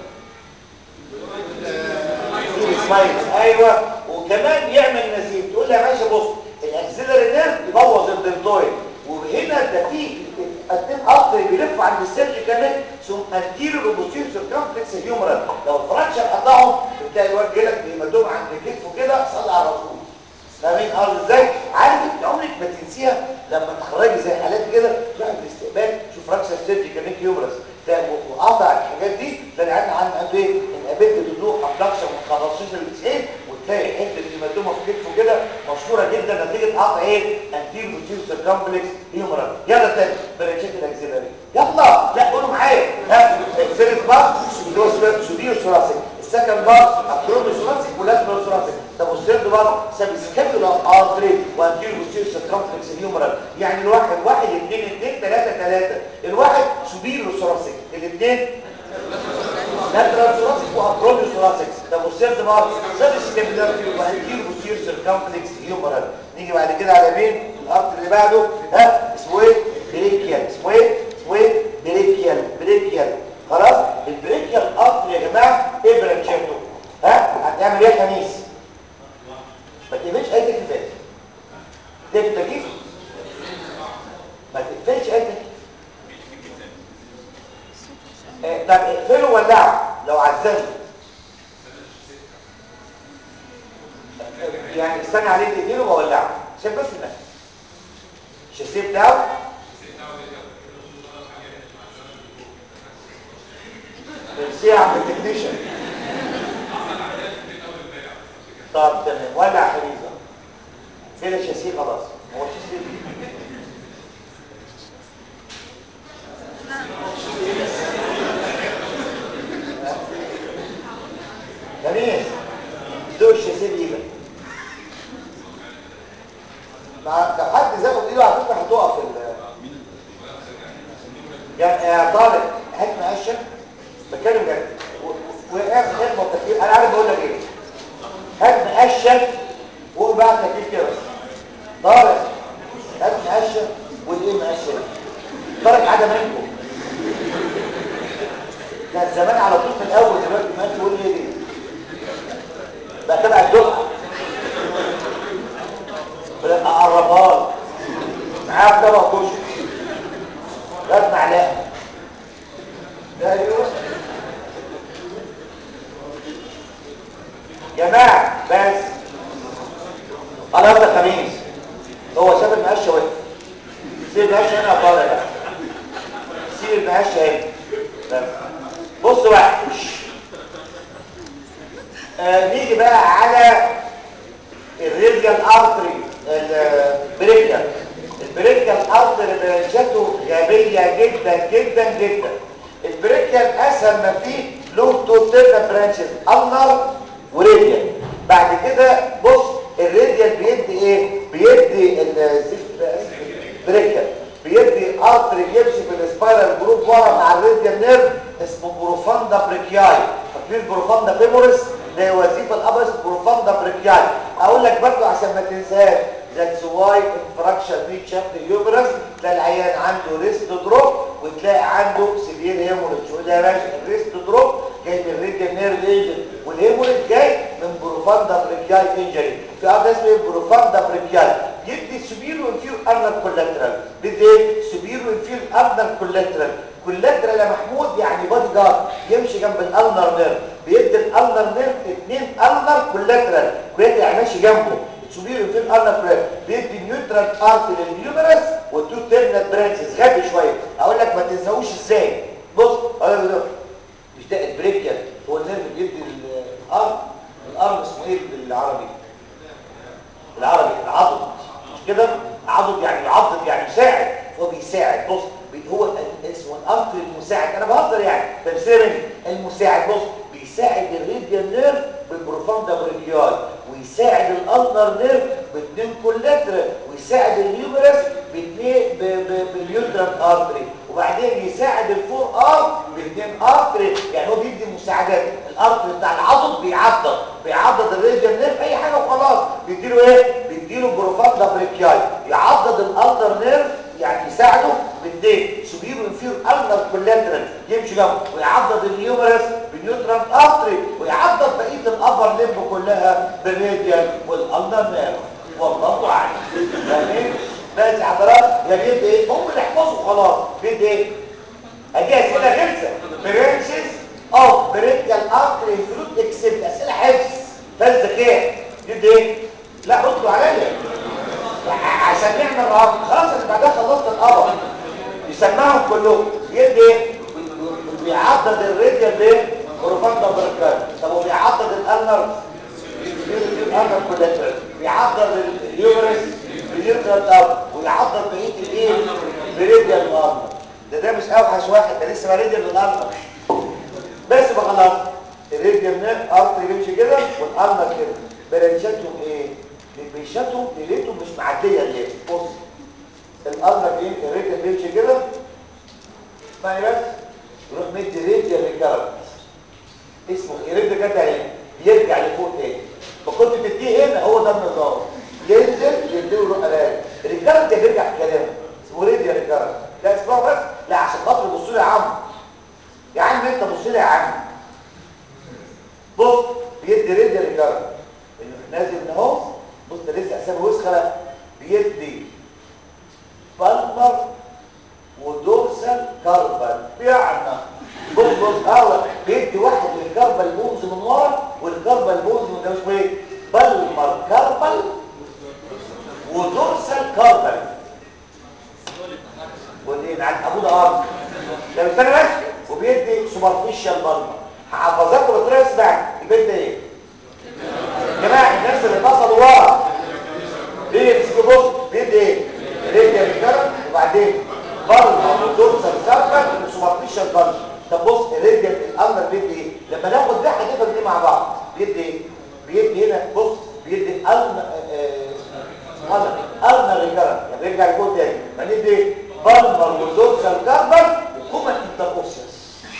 ايوه وكمان يعمل نزيف تقول لي يا باشا بص الاكسلري نيرف يبوظ الدلتويد وهنا ده في اثنين قطر بيلف عند السيرجيكال نيك ثم انتيريور وبوستيريور سيركمفلكس هيومرال لو الفراكشر قطعهم بتلاقي الواد جالك بيمدهم عند كتفه كده صلى على الرسول فاهمين ارض ازاي عارف انت عمرك ما تنسيها لما تخرجي زي حالات كده تروح الاستقبال شوف فراكشر سيرجيكال نيك هيومرال وقطع الحاجات دي تلاقي عندنا عن قد ايه ان قابلت تدوق ابدكشن من 15 ل 90 وتلاقي حته المدومه في كتفه كده مشهوره جدا نتيجه قطع ايه انتير بوتير سيركمفلكس هيومرال يلا تاني برانشات الاكسلري يلا لا قولوا معايا ها الفيرست بار سوديو ثوراسيك السكند بار اكرومي ثوراسيك ولاترال ثوراسيك طب والثيرد بار سبسكابيولار ارتري وانتير بوتير سيركمفلكس هيومرال يعني الواحد واحد اثنين اثنين ثلاثه ثلاثه الواحد سوديو ثوراسيك الاثنين لاترال ثوراسيك واكرومي ثوراسيك طب والثيرد بار سبسكابيولار وانتير بوتير سيركمفلكس هيومرال نيجي بعد كده على مين الارتري اللي بعده ها اسمه ايه بريكيال اسمه ايه اسمه ايه بريكيال بريكيال خلاص البريكيال ارتري يا جماعه ايه برانشاته ها هتعمل ايه يا خميس ما تقفلش اي تكليفات تقفل تكييف ما تقفلش اي تكييف إيه طب اقفله ولعه لو عزلت يعني استنى عليه تقفله وولعه عشان بس النفس الشاسيه بتاعه الشاسيه عند التكنيشن طب تمام ولع فريزر كده الشاسيه خلاص هو الشاسيه جميل دوق الشاسيه بايدك مع لو حد زقه بايده على فكره هتقف ال يعني يا طارق هات مقشه بتكلم جد وقاعد خدمه وتكليف انا عارف بقول لك ايه هات مقشه وقول بقى التكليف كده بس طارق هات مقشه والايه مقشه طارق عدا منكم كان زمان على طول في الاول دلوقتي ما تقول لي دي بقى تبع الدفعه بدأت اقربها لك معاك طبق كشري جاب معلقه ده ايوه جماعه بس خلاص يا خميس هو ساب المقشه وقف سيب المقشه هنا يا طارق بقى سيب المقشه هنا بس بصوا بقى آه نيجي بقى على الريديال ارتري البريكال البريكال ارتري برانشاته غبيه جدا جدا جدا البريكال اسهل ما فيه له تو تيرنا برانشز النر وريديال بعد كده بص الريديال بيدي ايه بيدي البريكال بيدي ارتري يمشي في السبايرال جروب ورا مع الريديال نيرف اسمه بروفاندا بريكياي فاكرين بروفاندا فيموريس اللي هي وظيفه الابرس بروفاندا بريكياي اقول لك برضه عشان ما تنساش ذاتس واي انفراكشن في شافت اليوبرس تلاقي العيان عنده ريست دروب وتلاقي عنده سيفير هيموريدج وده يا باشا الريست دروب جاي من الريديال نيرف انجري والهيموريدج جاي من بروفاندا بريكياي انجري في ارض اسمه بروفاندا بريكياي يدي سوبيرو انفير ارنر كولاترال بيدي ايه سوبيرو انفير ارنر كولاترال كولاترال يا محمود يعني بادي جارد يمشي جنب الالنر نيرف بيدي الالنر نيرف اثنين النر كولاترال كولاترال يعني ماشي جنبه سوبيرو انفير ارنر كولاترال بيدي نيوترال ارت للهيومرس والتو تيرنال برانشز غبي شويه اقول لك ما تنساوش ازاي بص اقول لك مش ده البريكيال هو النيرف بيدي الارم الارم اسمه ايه بالعربي العربي العضد مش كده عضد يعني يعضد يعني يساعد هو بيساعد بص هو اسمه الانكر المساعد انا بهزر يعني تفسير مني المساعد بص بيساعد الريديال نيرف بالبروفاندا بريكياي ويساعد الالنر نيرف باثنين كولاترال ويساعد اليوبرس باثنين باليوترال ارتري وبعدين يساعد الفور ار باثنين ارتري يعني هو بيدي مساعدات الارتري بتاع العضد بيعضد بيعضد الريديال نيرف اي حاجه وخلاص بيديله ايه بيديله بروفاندا بريكياي يعضد الالنر نيرف يعني يساعده باثنين سوبيرو انفير النر كولاترال يمشي جنبه ويعضد اليومرس بالنيوترال ارتري ويعضد بقيه الابر ليمب كلها بالراديال والالنر نيرف والله اعلم فاهمين بس حضرات يا بيد ايه هم اللي احفظوا خلاص بيد ايه ادي اسئله غلسه برانشز اوف بريديال ارتري فلوت اكسبت اسئله حفظ فاز ذكاء بيد ايه لا ردوا عليا عشان نعمل رقم خلاص انا بعدها خلصت القبر يسمعهم كلهم يدي ايه بيعضد الراديال بايه بروفاندا بركات طب هو بيعضد الالنر الالنر كولاترال بيعضد اليومرس باليوترال اب ويعضد بقيه الايه براديال الالنر ده ده مش اوحش واحد ده لسه راديال الالنر بس بقى خلاص الراديال نيرف ارتري بيمشي كده والالنر كده برانشاتهم ايه بيشاتهم ليلتهم مش معديه الليل بص الارض ايه الريت بيمشي كده اسمعني بس يروح مدي ريت للكرم اسمه الريت كده ايه يرجع لفوق تاني فكنت تديه هنا هو ده النظام ينزل يديه يروح قلال الرجاله ده بيرجع في كلامه اسمه ريت يا رجاله لا اسمعوا بس لا عشان خاطر بصوا لي يا عم يا عم انت بص لي يا عم بص بيدي ريت يا رجاله نازل من اهو بص ده لسه اسامي وسخه بيدي بالمر ودورسال كاربال يعني بص بص اه بيدي واحد للكاربال بونز من ورا والكاربال بونز من ده اسمه ايه بالمر كاربال ودورسال كاربال محمود ارض ده استنى بس وبيدي سوبرفيشال بالما هحفظكم بطريقه اسمها البيت ده ايه يا جماعه الناس اللي اتصلوا ورا ليه بيسيبوا بص بيدي ايه ريديا ريكارن وبعدين بالما ودورسال كاربر وسوبرفيشال بالما طب بص الريديا الامر بيدي ايه لما ناخد ده هنفهم دي مع بعض بيدي ايه بيدي هنا بص بيدي الم الم ريكارن يعني بيرجع يقول تاني يعني بيدي بالمر ودورسال كاربر وكومن انتروسيس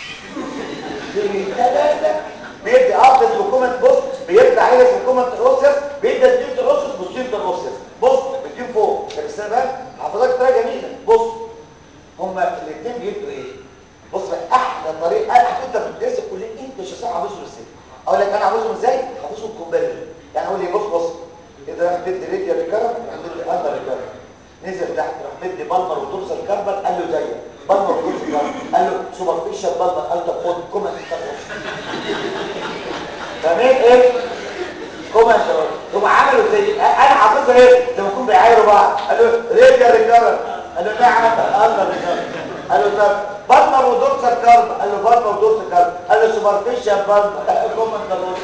بالثلاثه بيدي ابدت وكومنت بص بيرجع هنا في الكومنت روسيس بيدي الديوت روسيس بوستيرت روسيس بص بتجيب فوق طب استنى بقى حضرتك طريقه جميله بص هما الاثنين بيدوا ايه بص بقى احلى طريقه انا انت بتدرس كليه انت شخصيا حافظهم ازاي اقول لك انا حافظهم ازاي حافظهم كومباريزون يعني اقول لي بص بص كده راح تدي ريديا ريكارن راح تدي اندر ريكارن نزل تحت راح مدي بالمر ودورسال كاربر قال له زيك بالمر ودورسال كاربر قال له سوبرفيشال بالمر قال له طب خد كومنت فاهمين ايه كومنت هم عملوا زي انا حافظها ايه لما يكون بيعايروا بعض قال له ريديا ريكارن قال له نعم اندر ريكارن قال له طب بالمر ودورسال كاربر قال له بالمر ودورسال كاربر قال له سوبرفيشال بالمر كومنت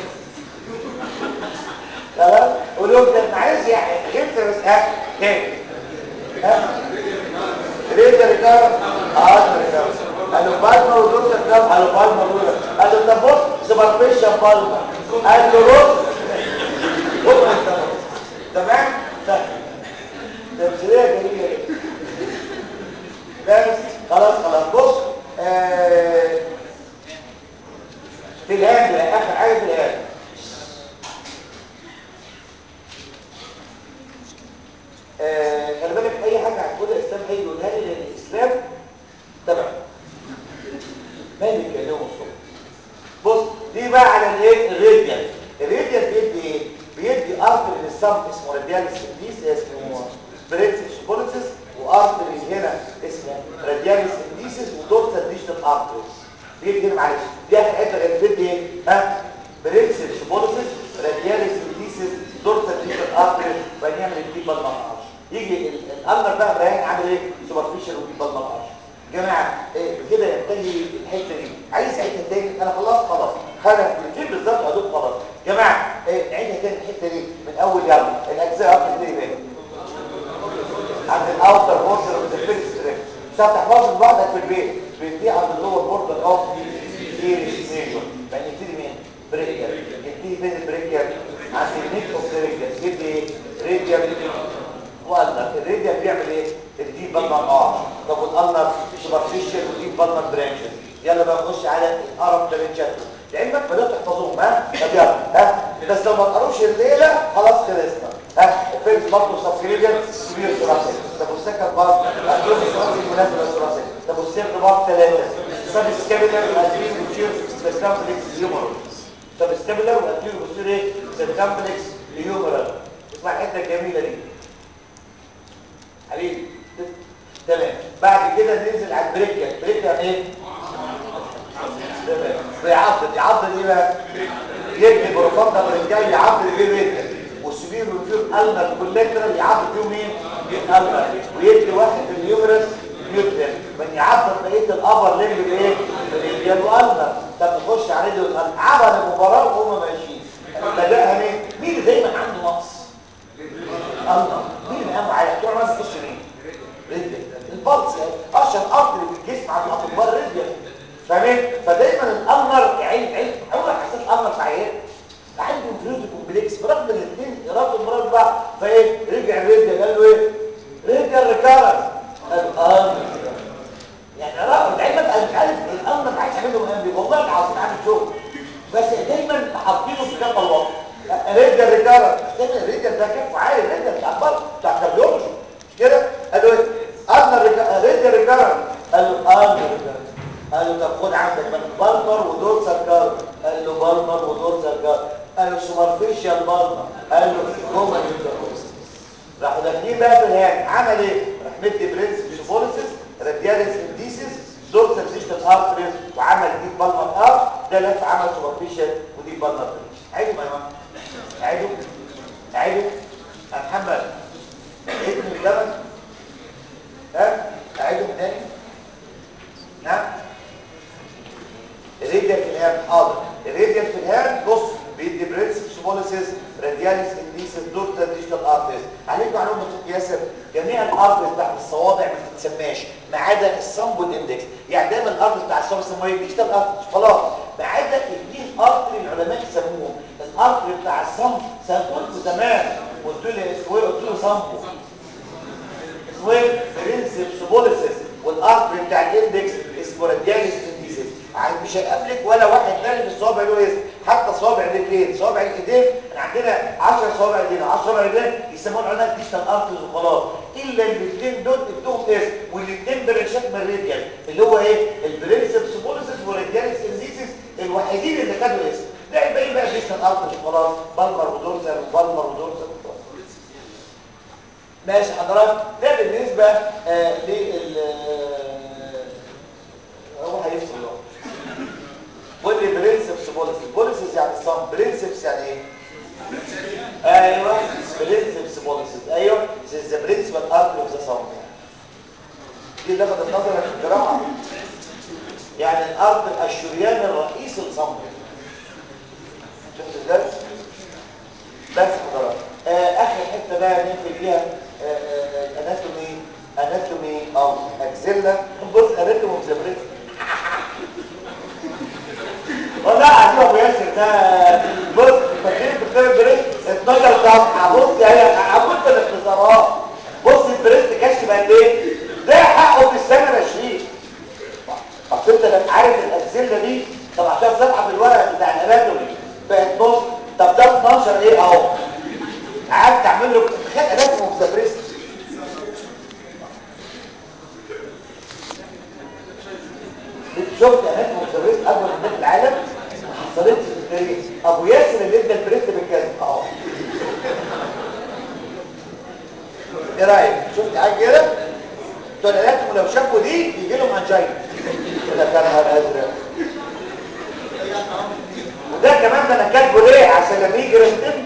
تمام قولوا ده معلش يعني جبت بس ها تاني ها ليه ده رجال اه رجال قالوا بالما ودول رجال قالوا بالما ودول قالوا طب بص سوبرفيشال بالما قال له بص هو انت تمام تمثيليه جميله جدا بس خلاص خلاص بص آه في الهند اخر حاجه في الهند آه خلي بالك اي حاجه هتقولها الاسلام هيجي يقولها لي لان الاسلام تبع ما بيتكلموا الصبح بص دي بقى على الايه الراديال الراديال بيدي ايه بيدي ارتري للسم اسمه رادياليس انديس اسمه بريتس سبوليسيس وارتري هنا اسمه رادياليس انديسيس ودورسال ديجيتال ارتري بيدي هنا معلش دي اخر حته كانت بيدي ايه ها بريتس سبوليسيس رادياليس انديسيس دورسال ديجيتال ارتري بنعمل الديب بالمنعش يجي الامر بقى مريان عامل ايه سوبرفيشال وديب بالمنعش جماعه إيه كده ينتهي الحته دي عايز اعيدها تاني انا خلصت خلاص خلص الاثنين بالظبط هدول خلاص جماعه إيه نعيدها تاني الحته دي من اول يلا الاجزاء اكتر دي بقى عند الاوتر بوردر اوف ذا فيرست ستريب مش هتحفظ لوحدك في البيت بيدي عند اللور بوردر اوف ايريس ميجور يعني يبتدي مين بريكير يبتدي بين البريكير عند النيك اوف ذا ريجر يدي ريجر والنر الريديال بيعمل ايه الديب بالمر اه طب والالنر سوبرفيشال وديب بالمر برانشز يلا بقى نخش على الارب برانشات لعلمك بدات تحفظوهم ها طب يلا ها بس لو ما تقروش الليله خلاص خلصنا ها الفيرست برضه سبسكريبشن كبير ثلاثي طب والسكند بارت هتجيب ثلاثي مناسب للثلاثي طب والسيرد بارت ثلاثه سب سكابيلر وادير وتشير سيركمفلكس هيومرال طب سكابيلر وادير وتشير ايه سيركمفلكس هيومرال اسمع الحته الجميله دي حبيبي تمام بعد كده ننزل على البريكيا البريكيا ايه تمام بيعضد يعضد ايه بقى يكتب بروفاندا بريكيا يعضد ايه الريكيا والسبير والفيور النر كوليكترال يعضد فيهم ايه النر ويدي واحد اليومرس نيوترال من يعضد بقيه الابر ليمب بايه بريكيا والنر طب نخش على رجل النر عمل المباراه وهم ماشيين بداها مين مين اللي دايما عنده نقص الله مين اللي اهم على بتوع ناس تخش مين رجل البلس اشهر ارض في الجسم عند الاطباء الرجل فاهمين فدايما الامر عين عين اول حسيت الامر في عيان عنده فلوس كومبلكس برغم الاثنين ارادوا مراد بعض فايه رجع الرجل قال له ايه رجع ريكارنس قال اه يعني رغم دايما انا مش عارف الامر عايز اعمل له مهم والله العظيم عامل شغل بس دايما حاطينه في كفه الوقت رجل رجاله دايما الرجل ده كفه عالي الرجل بتاع البطن بتاع الكارديولوجي كده قالوا ايه انا رجل رجاله قال له انا رجاله قال له طب خد عندك من بالمر ودور سركار قال له بالمر ودور سركار قال له سوبرفيشال بالمر قال له جوه راحوا داخلين بقى في الهان عمل ايه راح مدي برنس سوبورسيس رادياليس انديسيس دورسال ديجيتال ارتريز وعمل دي بالمر ار ده لف عمل سوبرفيشال ودي بالمر عيدوا يا جماعه عيدوا عيدوا يا محمد عيدوا من الجبل ها عيدوا تاني صوابع ما تتسماش ما عدا الصمب والاندكس يعني دايما الارض بتاع الصمب اسمه ايه ديجيتال ارض خلاص ما عدا اثنين ارتري العلماء يسموهم الارتري بتاع الصمب سالتكم زمان قلت لي اسمه ايه قلت له صمبه اسمه ايه برنسبس بوليسيس والارتري بتاع الاندكس اسمه رادياليس انديسيس يعني مش هيقابلك ولا واحد تاني في الصوابع له اسم حتى صوابع الايدين صوابع الايدين احنا عندنا 10 صوابع ايدين 10 صوابع ايدين يسموهم العلماء ديجيتال ارتريز وخلاص الا الاثنين دول ادوهم اسم والاثنين برنشات مالريديال اللي هو ايه البرنسبس بوليسيس والرادياليس انديسيس الوحيدين اللي خدوا اسم ده الباقي بقى ديجيتال ارتريز وخلاص بالمر ودورسال وبالمر ودورسال ماشي حضرتك ده بالنسبة آه لل هو هيفصل اهو قول لي برنسبس بوليسيس بوليسيس يعني الصم برنسبس يعني ايه ايوه برنسبس بوليسيس ايوه ذا برنسبال ارت اوف ذا صم دي لفت النظر في الجراحه يعني الارض الشريان الرئيسي للصم شفت ازاي بس حضرتك آه اخر حته بقى نقفل بيها اناتومي اناتومي او اكزيلا بص اناتومي وزبريت ولا عجيب ابو ياسر ده بص فاكرين دكتور بريست 12 صفحه بص هي عملت الاختصارات بص البريست كشف قد ايه ده حقه في السنه 20 اصل انت لما عارف الاكزيلا دي 17 صفحه في الورق بتاع الاناتومي بقت نص طب ده 12 ايه اهو قعدت اعمل له تخيل اناتومي وزبريست شفت انات مدرس اكبر من في العالم ما حصلتش في التاريخ ابو ياسر اللي ادى البريست بالكذب اهو ايه رايك شفت حاجه كده بتوع الاناتوم لو شافوا دي يجي لهم انجينا كده كان نهار ازرق وده كمان ده انا كاتبه ليه عشان لما يجي يرتب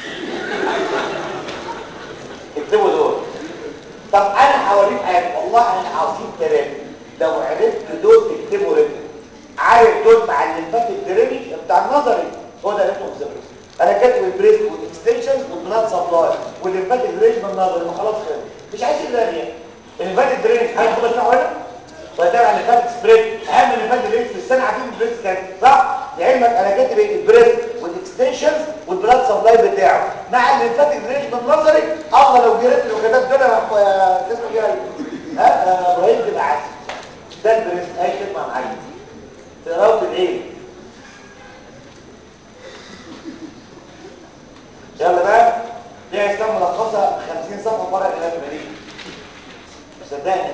اكتبوا دول طب انا هوريك حاجه والله احنا عاوزين كلام لو عرفت دول تكتبوا رجل عارف دول مع الليمفاتيك درينج بتاع النظري هو ده اللي انتم انا كاتب البريست والاكستنشن والبلاد سبلاي والليمفاتيك درينج من النظري ما خلاص خلص مش عايز الا غير الليمفاتيك درينج انا خلاص هنا وده على الليمفاتيك سبريد اهم الليمفاتيك درينج في السنه عارفين البريست كام صح لعلمك انا كاتب البريست والاكستنشن والبلاد سبلاي بتاعه مع الليمفاتيك درينج من النظري الله لو جريت لو كتبت انا اسمه ايه ها ابراهيم تبقى عسل ده البريست اي كلمه معايا تقراوا بالايه يلا بقى دي اسلام ملخصه 50 صفحه فرع الاناتومي دي صدقني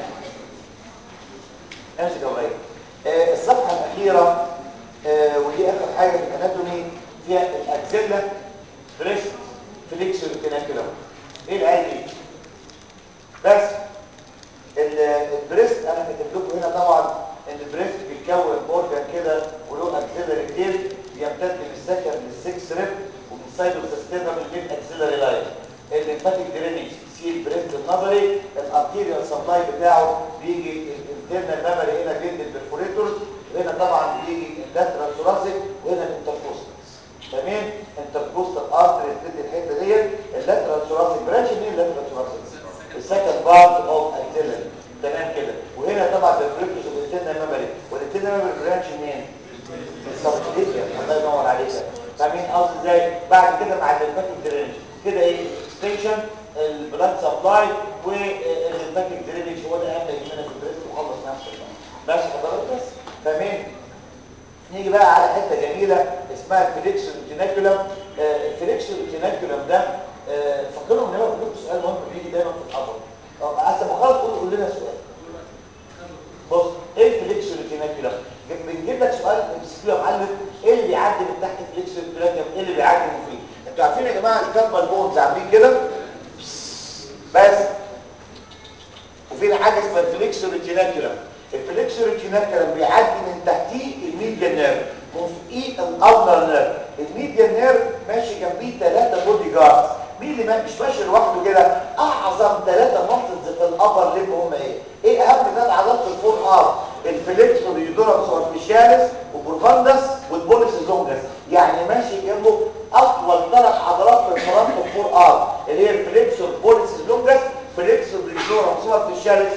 امسك يا ابراهيم آه الصفحه الاخيره آه ودي اخر حاجه في الاناتومي فيها الاكسيلا بريست فليكسور كناكولم ايه الايه دي بس البريست انا كاتب لكم هنا طبعا ان البريست بيتكون اورجان كده وله اكسيلري تيل بيمتد من السكن للسكس ريب ومن سايدوسيستما من الميد اكسيلري لاين الليمفاتيك درينج سي البريست النظري الارتيريال سبلاي بتاعه بيجي الانترنال ميموري هنا بيدي البرفوريتورز وهنا طبعا بيجي اللاترال ثوراسيك وهنا الانتركوستالز تمام انتركوستال ارتري بتدي الحته ديت اللاترال ثوراسيك برانش مين اللاترال ثوراسيك السكند بارت اوف اكسيلري تمام كده وهنا طبعا الفريكتوس والانترنال ميموري والانترنال ميموري برانش منين السبكليتيا الله ينور عليك فاهمين قصدي ازاي بعد كده مع الليمفاتيك درينج كده ايه اكستنشن البلاد سبلاي والليمفاتيك درينج هو ده اهم يهمنا في البريست وخلص نفسك ماشي حضرتك بس فاهمين نيجي بقى على حته جميله اسمها الفليكسور جيناكولم الفليكسور جيناكولم ده فكروا ان انا بقول لكم سؤال مهم بيجي دايما في الحضر اصل ما خلاص قول قول لنا سؤال بص ايه الفليكسور جيناكولم بنجيب لك سؤال بتسكيو يا معلم ايه اللي بيعدي من تحت الفليكسور جيناكولم ايه اللي بيعدي من فيه انتوا عارفين يا جماعه الكابل بونز عاملين كده بس وفي حاجه اسمها الفليكسور جيناكولم الفليكسور جيناكولم بيعدي من تحتيه الميديان نيرف وفوقيه الالنر نيرف الميديان نيرف ماشي جنبيه ثلاثه بودي جاردز مين اللي مش ماشي لوحده كده اعظم ثلاثه ماسلز في الابر ليب هم ايه ايه اهم ثلاث عضلات في الفور ار الفليكسور يدورس اوربيشاليس وبروفاندس والبوليس لونجس يعني ماشي جنبه اطول ثلاث عضلات في الفرونت الفور ار اللي هي الفليكسور بوليس لونجس فليكسور يدورس اوربيشاليس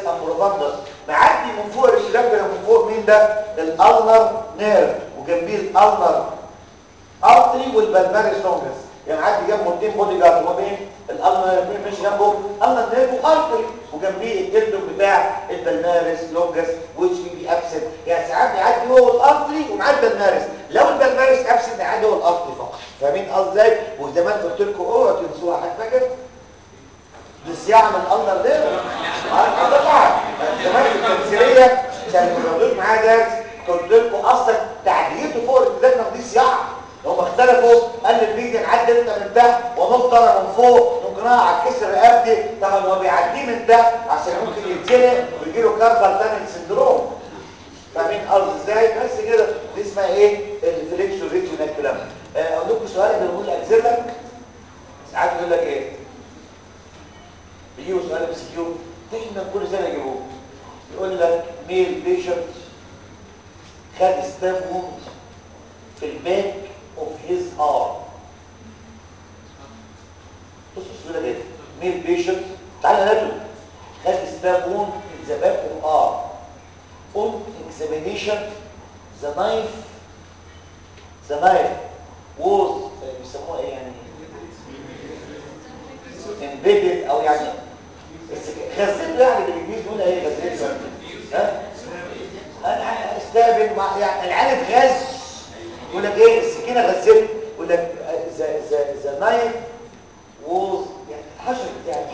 ام بروفاندس معدي من فوق الريسبيراتوري من فوق مين ده الالنر نيرف وجنبيه الالنر ارتري والبلماريس لونجس يعني معدي جنبه اثنين بودي جارد هو مين الالنر نيرف مش جنبه الالنر نيرف وارتري وجنبيه الجلد بتاع البلماريس لونجس which will be absent يعني ساعات بيعدي هو الارتري ومعاه البلماريس لو البلماريس absent بيعدي هو الارتري فقط فاهمين قصدي ازاي وزمان قلت لكم اوعوا تنسوها حد فاكر بالصياعه من الالنر نيرف اه طبعا زمان في التمثيليه كان موجود معايا درس قلت لكم اصلا تعديته فوق الابتدائي دي صياعه هم اختلفوا قال الميديان عدى انت من تحت ونقطه انا من فوق ممكن اقع على كسر رقبتي طبعا هو بيعديه من تحت عشان ممكن يتزنق ويجي له كاربال تانل سندروم فاهمين قصدي ازاي بس كده دي اسمها ايه الفليكشن ريت من الكلام آه، اقول لكم سؤال اللي بقول اجزله ساعات يقول لك ايه بيجيبوا سؤال ام سي كيو دايما كل سنه يجيبوه يقول لك ميل بيشنت خد ستاب ووند في الباك اوف هيز ار بص السؤال ده ايه ميل بيشنت تعالى ناكل خد ستاب ووند in the back of arm on examination the knife the knife was آه، بيسموها ايه يعني embedded او يعني غزلته يعني بالانجليزي بيقول ايه غزلته ها انا استقبل مع يعني العالم غز يقول لك ايه السكينه غزلت يقول لك ذا ذا ذا نايف ووز يعني حشر بتاعي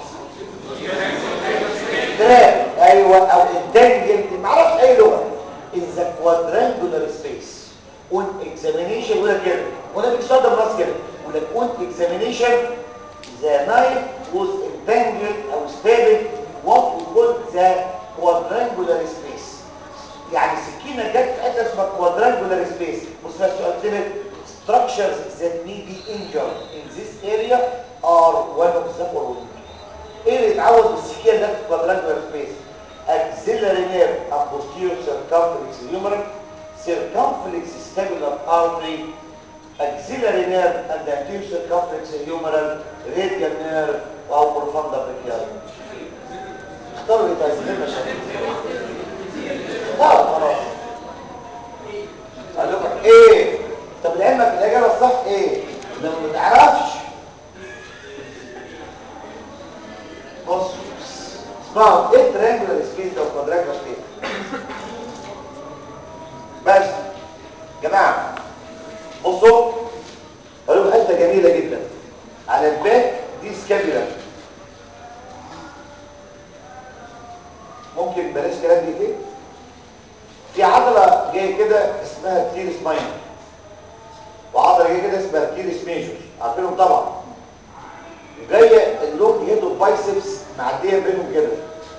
تراب ايوه او انتنجل ما اعرفش اي لغه in the quadrangular space on examination يقول لك كده وانا بيشتغل براس كده يقول لك on examination the knife was entangled او stabbed what we call the quadrangular space يعني السكينه جت في حته اسمها quadrangular space بص بقى السؤال كده structures that may be injured in this area are one of the following ايه اللي اتعود بالسكينه ده في quadrangular space axillary nerve and posterior circumflex humeral circumflex scapular artery axillary nerve and the anterior circumflex humeral radial nerve او profunda brachial اختاروا ايه طيب غير مشاكل اختاروا خلاص قال لكم ايه طب لعلمك الاجابه الصح ايه لما ما تعرفش بص اسمعوا ايه التريانجولار سبيس ده والكوادرانجولار سبيس بس جماعه بصوا قالوا لكم حته جميله جدا على الباك دي سكابيولا ممكن بلاش كلام دي ايه في عضله جايه كده اسمها تيرس ماينر وعضله جايه كده اسمها تيرس ميجور عارفينهم طبعا جايه اللونج هيد اوف بايسبس معديه بينهم كده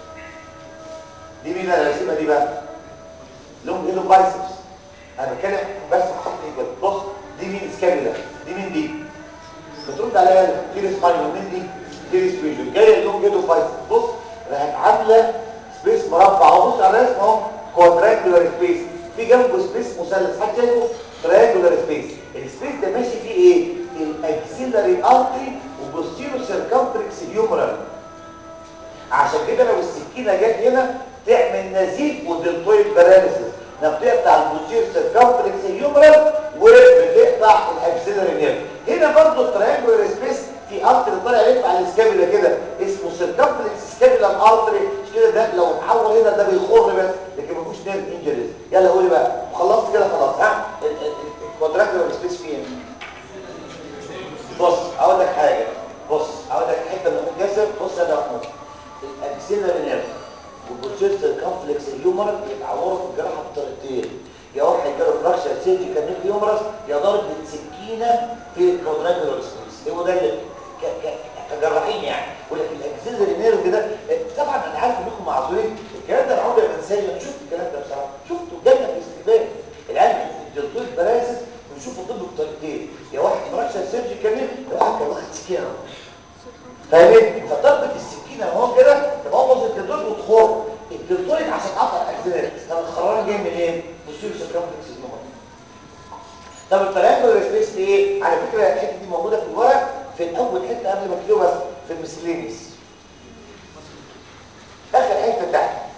دي مين انا راسمها دي بقى لونج هيد اوف بايسبس انا بتكلم بس حط دي كده بص دي مين سكابيولا دي مين دي بترد عليها تيرس ماينر مين دي تيرس ميجور جايه اللونج هيد اوف بايسبس بص راحت عامله سبيس مربع اهو بص على الرسم اهو كوادرانجولار سبيس في جنبه سبيس مثلث حد شايفه تريانجولار سبيس السبيس ده ماشي فيه ايه الاكسيلاري ارتري وبوستيرو سيركمفلكس هيومرال عشان كده لو السكينه جت هنا تعمل نزيف ودلتويد باراليسيس انها بتقطع البوستيرو سيركمفلكس هيومرال وبتقطع الاكسيلاري نيرف هنا برضه التريانجولار سبيس في ارتري طالع يلف على السكابيلا كده اسمه سيركمفلكس سكابيلا ارتري مش كده ده لو اتحول هنا ده بيخر بس لكن ما فيهوش نيرف انجريز يلا قولي بقى خلصت كده خلاص ها الكوادرانجولار سبيس فين بص اقول لك حاجه بص اقول لك حته من الجسم بص يا محمود الاكسيلاري نيرف والبروسيس سيركمفلكس اليومرال بيتعوروا في الجراحه بطريقتين يا واحد جاله فراكشر سيرجيكال نيك يومرس يا ضربه سكينه في الكوادرانجولار سبيس هو ده اللي ك- ك- كجراحين يعني ولكن الاكسسوري نيرف ده طبعا انا عارف انكم معذورين الكلام ده انا عمري ما انساه انا شفت الكلام ده بصراحه شفته جالنا في استقبال العيال الدكتور باراسس بنشوف الطب بطريقتين يا واحد فراكشر سيرجيكال نيك يا واحد كان واخد سكينه فاهمين فضربه السكينه اهو كده تبوظ الجدول وتخر الدكتور عشان قطع الاكسسوري طب الخرارة جاي منين؟ بصير سيركمفلكس النمط طب التريانجل سبيس ايه على فكره الحته دي موجوده في الورق في اول حته قبل ما تكتبها بس في المسلينيس اخر حته تحت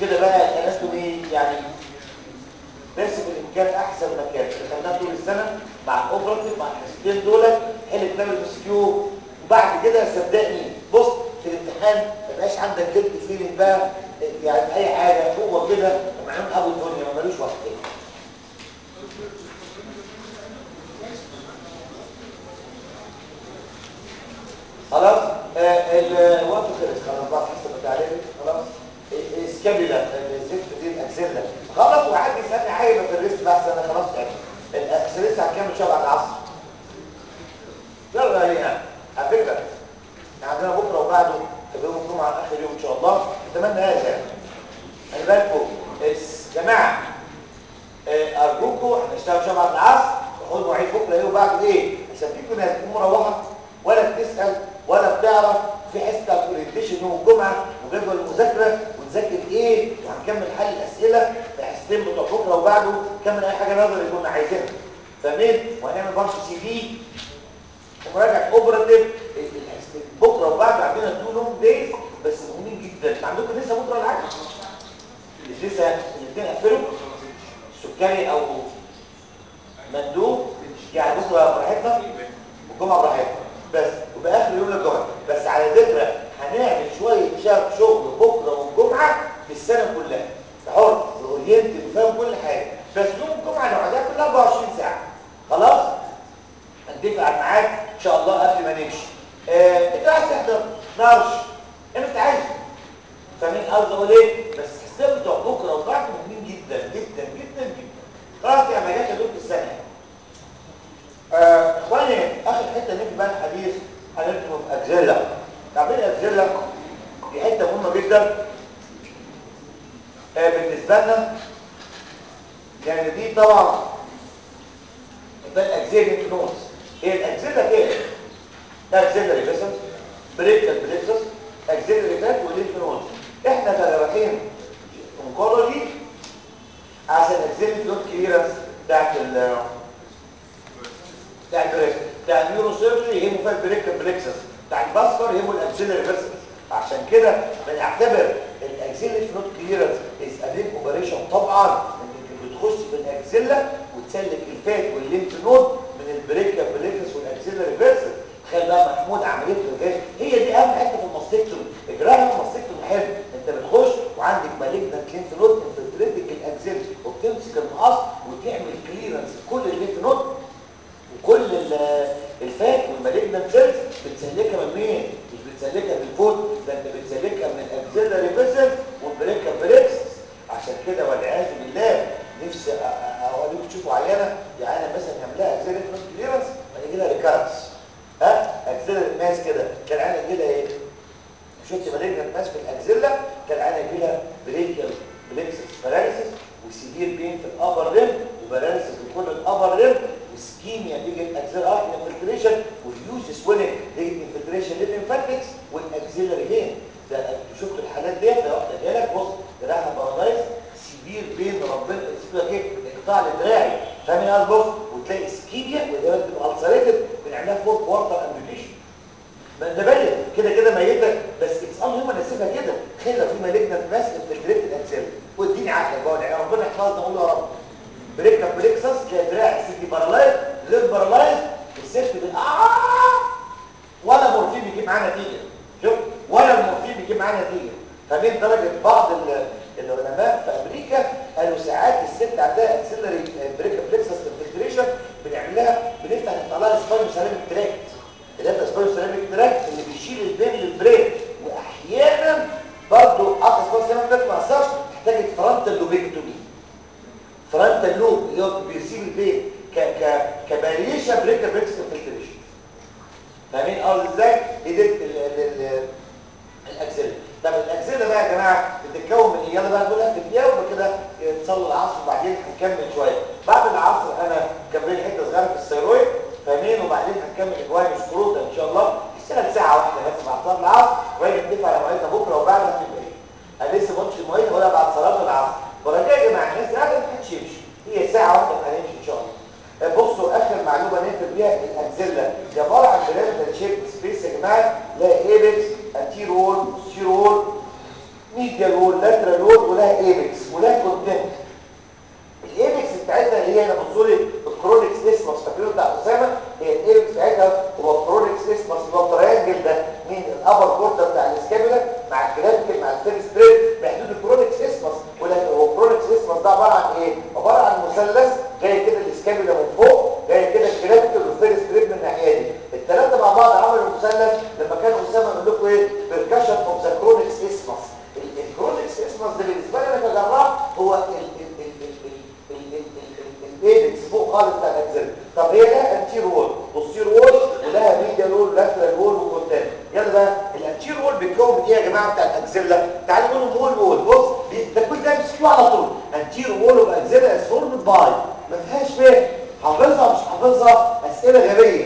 كده بقى الاناتومي يعني نرسم الامكان احسن مكان خدناه طول السنه مع الاوبراتيف مع الحصتين دول حل كتاب المسكيو وبعد كده صدقني بص في الامتحان ما يبقاش عندك جلد فيلينج بقى يعني اي حاجه هو كده معلوم ابو الدنيا ما ملوش وقت تاني خلاص آه الوقت خلص خلاص بقى حسب التعليم خلاص سكابيلا الزفت دي الاكسله خلاص وعاد يسالني حاجه في الريست بس انا خلاص يعني الاكسله هتكمل شويه بعد العصر يلا هنا على فكره عندنا بكره وبعده يوم الجمعه اخر يوم ان شاء الله اتمنى هذا يعني خلي بالكم يا جماعه ارجوكم هنشتغل شويه بعد العصر وخدوا مواعيد بكره ايه وبعد ايه عشان فيكم ناس تكون مروحه ولا بتسال ولا بتعرف في حصه اورينتيشن يوم الجمعه وجدول المذاكره ونذاكر ايه وهنكمل حل الاسئله في حصتين بتوع بكره وبعده نكمل اي حاجه نظري كنا عايزينها فاهمين وهنعمل برضه سي في ومراجعه اوبراتيف بكره وبعده عندنا تو لونج دايز بس مهمين جدا عندكم لسه بكره ولا حاجه لسه الاثنين قفلوا سكري او مندوب يعني بكره براحتنا والجمعه براحتنا بس وبقى اخر يوم الجمعه بس على ذكر هنعمل شويه شغل بكره والجمعه في السنه كلها حر اورينت وفاهم كل حاجه بس يوم الجمعه نقعدها كلها 24 ساعه خلاص هنتفق على الميعاد ان شاء الله قبل ما نمشي آه، انت عايز تحضر نارش انت عايز فاهمين قصدي اقول ايه بس الحساب بتوع بكره وبعد مهمين جدا جدا جدا جدا خلاص يا ما جاش دول في السنه آه، اخواني اخر حته نيجي بقى الحديث هنكتبه في اجزله تعبير الاجزله دي حته مهمه جدا آه، بالنسبه لنا يعني دي طبعا ده الاجزله نوتس هي الاجزله كده اكسلري فيسل بريكال بريكسس اكسلري فات وليمف نود احنا كجراحين اونكولوجي عشان اكسلري نود كليرنس بتاعت ال بتاع البريك بتاع النيورو سيرجري هيمو فات بريكال بريكسس بتاع الباسكر هيمو الاكسلري فيسل عشان كده بنعتبر الاكسلري نود كليرنس از ا بيج اوبريشن طبعا انك بتخش بالاكسله وتسلك الفات والليمف نود من البريكال بريكسس والاكسلري فيسل تخيل بقى محمود عمليه الغاز هي دي اهم حته في الماستكتومي اجراء الماستكتومي حلو انت بتخش وعندك مالجنت لينف نود انفلتريتك الاكزيل وبتمسك المقص وتعمل كليرنس كل اللينف نود وكل الفات والمالجنت سيلز بتسلكها من مين مش بتسلكها من الفوت ده انت بتسلكها من الاكزيلاري فيسل والبريكا بريكس عشان كده والعياذ بالله نفسي اوريكم تشوفوا عيانه يعني مثلا يعملها اكزيلاري كليرنس بعد يجي لها ريكارنس ها اكزيلا الماس كده كان عينها يجي لها ايه شفت مالجنت ماس في الاكزيلا كان عينها يجي لها بريكال بليكسس باراليسيس وسيفير بين في الابر ريم وباراليسيس في كل الابر ريم وسكيميا تيجي الاكزيلا ارت انفلتريشن واليوز سويلنج تيجي انفلتريشن للليمفاتكس والاكزيلاري فين ده شفت الحالات ديت لو واحده جالك بص دراعها بارادايس سيفير بين ربنا يسيب لك ايه اقطاع لدراعي فاهم يا بص وتلاقي سكيميا وده بتبقى السريتد بنعملها فور كوارتر امبيتيشن ما انت باين كده كده ميته بس اتس ان هيومن نسيبها كده تخيل لو في مالجنت ماس انفلتريت الاكسل واديني عقلك جوه العين ربنا يحفظنا نقول يا رب بريكا بريكسس تلاقي دراع الست بارالايز ليف بارالايز الست دي اه ولا مورفين بيجيب معاه نتيجه شوف ولا المورفين بيجيب معاه نتيجه فمن درجه بعض العلماء في امريكا قالوا ساعات الست عندها اكسلري بريكا بريكسس انفلتريشن بنعمل لها بنفتح نطلع لها سباينو سيراميك تراكت اللي سباينو سيراميك تراكت اللي بيشيل البين للبرين واحيانا برضه قطع سباينو سيراميك تراكت ما اثرش محتاجه فرونتال لوبيكتومي فرونتال لوب اللي هو بيسيب البين ك ك كباريشن بريكا بريكسس انفلتريشن فاهمين قصدي ازاي؟ دي دي الاكسلري طب الاكسده بقى يا جماعه بتتكون من ايه يلا بقى نقولها في الدقيقه وبعد كده نصلي العصر وبعدين هنكمل شويه بعد العصر انا كملت حته صغيره في الثيرويد فاهمين وبعدين هنكمل اجوان سكروتا ان شاء الله اشتغل ساعه واحده بس بعد صلاه العصر وبعدين نتفق على مواعيدنا بكره وبعد هتبقى ايه انا لسه ما قلتش المواعيد ولا بعد صلاه العصر ورجاء يا جماعه الناس قاعده ما حدش يمشي هي ساعه واحده هنمشي ان شاء الله بصوا اخر معلومه نقفل بيها الاكزيلا دي عباره عن بلاد شيب سبيس يا جماعه لها ايبكس انتير وول سير وول ميديال وول لاترال وول ولها ايبكس ولها كونتنت الايبكس بتاعتها اللي هي انا بصوا لي الكرونكس اسمس فاكرين بتاع اسامه هي الايبكس بتاعتها هو الكرونكس اسمس اللي هو التريانجل ده مين الابر كورتر بتاع الاسكابولا مع الكلافيكل مع الفيرس ستريب بحدود الكرونكس اسمس ولكن هو الكرونكس اسمس ده عباره عن ايه عباره عن مثلث جاي كده الاسكابولا من فوق جاي كده الكلافيكل والفيرس ستريب من الناحيه دي الثلاثه مع بعض عملوا مثلث لما كان اسامه بيقول لكم ايه بيركشن اوف ذا كرونكس اسمس الكرونكس اسمس ده بالنسبه لي انا كجراح هو ال ال ال ال الايبكس فوق خالص بتاع الاكزيل طب هي لها انتير وول بوستير وول ولها ميديال وول لاترال وول وكونتين يلا بقى الانتير وول بيتكون من ايه يا جماعه بتاع الاكزيلا تعالوا نقول وول وول بص ده كل ده مسكوه على طول انتير وول واكزيلا از فورمد باي ما فيهاش فهم حافظها مش حافظها اسئله غبيه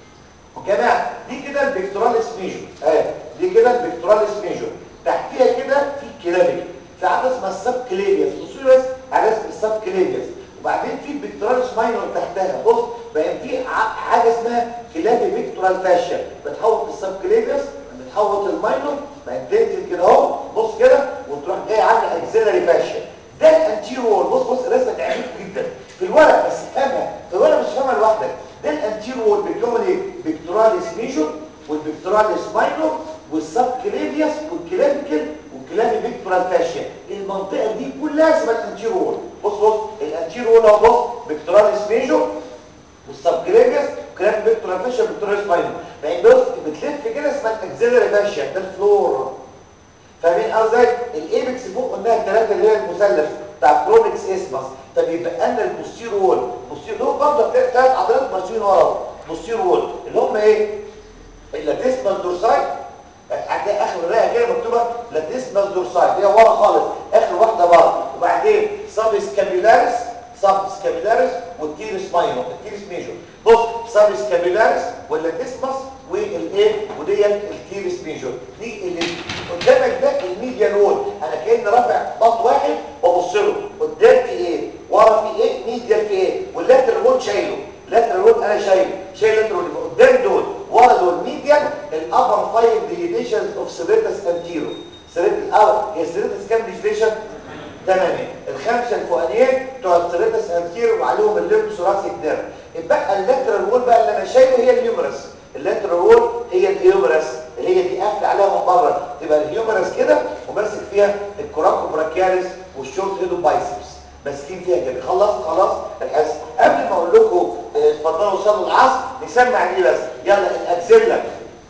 وجماعه دي كده البيكتوراليس ميجور اهي دي كده البيكتوراليس ميجور تحتيها كده في كلابيك في حاجه اسمها السب كليبياس بصوا بس حاجه اسمها السب كليبياس وبعدين في البيكتوراليس ماينور تحتها بص بقى في حاجه اسمها كلابي بيكتورال فاشيا بتحوط السب كليبياس بتحوط الماينور بقى تنزل كده اهو بص كده وتروح جاي عامل اكسلري فاشيا ده الانتيرو وول بص بص الرسمه تعجبك جدا في الورق بس افهمها في الورق مش فاهمها لوحدك ده الانتيرو وول بيتكون ايه بيكتوراليس ميجور والبيكتوراليس ماينور والسب كليبياس والكلافيكل والكلافي بيكتورال فاشيا المنطقه دي كلها اسمها الانتيرو وول بص بص الانتيرو وول اهو بص بيكتوراليس ميجور والسب كليبياس والكلافي بيكتورال فاشيا والبيكتوراليس ماينور يعني بص بتلف كده اسمها الاكسلري فاشيا ده الفلور فاهمين قصدي الايبكس فوق قلنا الثلاثه اللي هي المثلث بتاع كرونكس اسمس طب يبقى لنا البوستير وول بوستير وول برضه هتلاقي ثلاث عضلات ماشيين ورا بوستير وول اللي هم ايه اللاتيسمال دورساي هتلاقي اخر الرئه كده مكتوبه لاتيسمال دورساي دي ورا خالص اخر واحده بره وبعدين سب سكابيلاريس سب سكابيلاريس والتيرس ماينور التيرس ميجور بص سب سكابيلاريس واللاتيسمس والايه وديت التيرس ميجور دي اللي قدامك ده الميديال وول انا كاني رافع بط واحد ببص له قدام في ايه ورا في ايه ميديال في ايه واللاترال وول شايله لاترال وول انا شايله شايل لاترال وول قدام دول ورا دول ميديال الابر فايف ديليشنز اوف سيريتس انتيرو سيريتس اه هي سيريتس كام ديليشن ثمانية الخمسة الفوقانيين بتوع السيريتس انتيرو وعليهم الليمب ثوراسيك نيرف يبقى اللاترال وول بقى اللي انا شايله هي الهيومرس اللاترال وول هي الهيومرس اللي هي دي قافله عليها من بره تبقى الهيومرس كده وماسك فيها الكوراكو براكياليس والشورت هيدو بايسبس ماسكين فيها كده خلص خلاص الحس قبل ما اقول لكم اتفضلوا صلوا العصر نسمع دي بس يلا الاكسيلا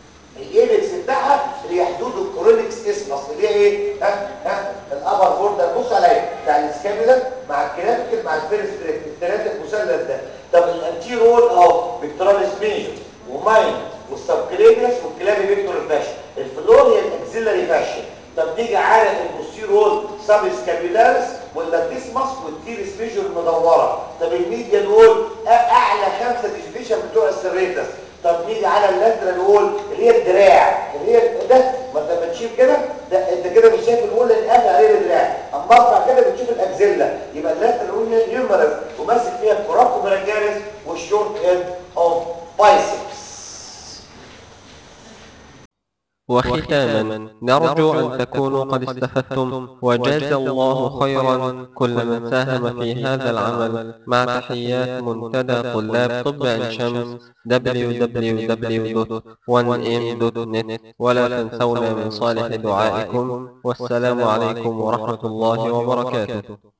الايبكس بتاعها اللي هي حدود الكورونكس اسمس اللي هي ايه ها ها الابر بوردر بص عليا بتاع الاسكابيلا مع الكلافيكل مع الفيرست بريك الثلاثه المثلث ده طب الانتيرول اهو بيكتوراليس ميجور وماين والسبكليبيوس والكلابي فيكتور فاشن الفلور هي الاكسيلاري فاشن طب نيجي على البوستيرول سب سكابيلاريس واللاتيسمس والتيرس ميجور المدوره طب الميديان وول اعلى خمسه ديفيشن بتوع السريتس طب نيجي على اللاترال وول اللي هي الدراع اللي هي ده ما انت بتشوف كده ده انت كده مش شايف الوول اللي قافل عليه بدراع اما ارفع كده بتشوف الاكزيلا يبقى اللاترال وول هي الهيومرس وماسك فيها الكوراكو براكياليس والشورت هيد اوف بايسبس وختاما نرجو أن تكونوا قد استفدتم وجاز الله خيرا كل من ساهم في هذا العمل مع تحيات منتدى طلاب طب عين شمس www.1m.net ولا تنسونا من صالح دعائكم والسلام عليكم ورحمة الله وبركاته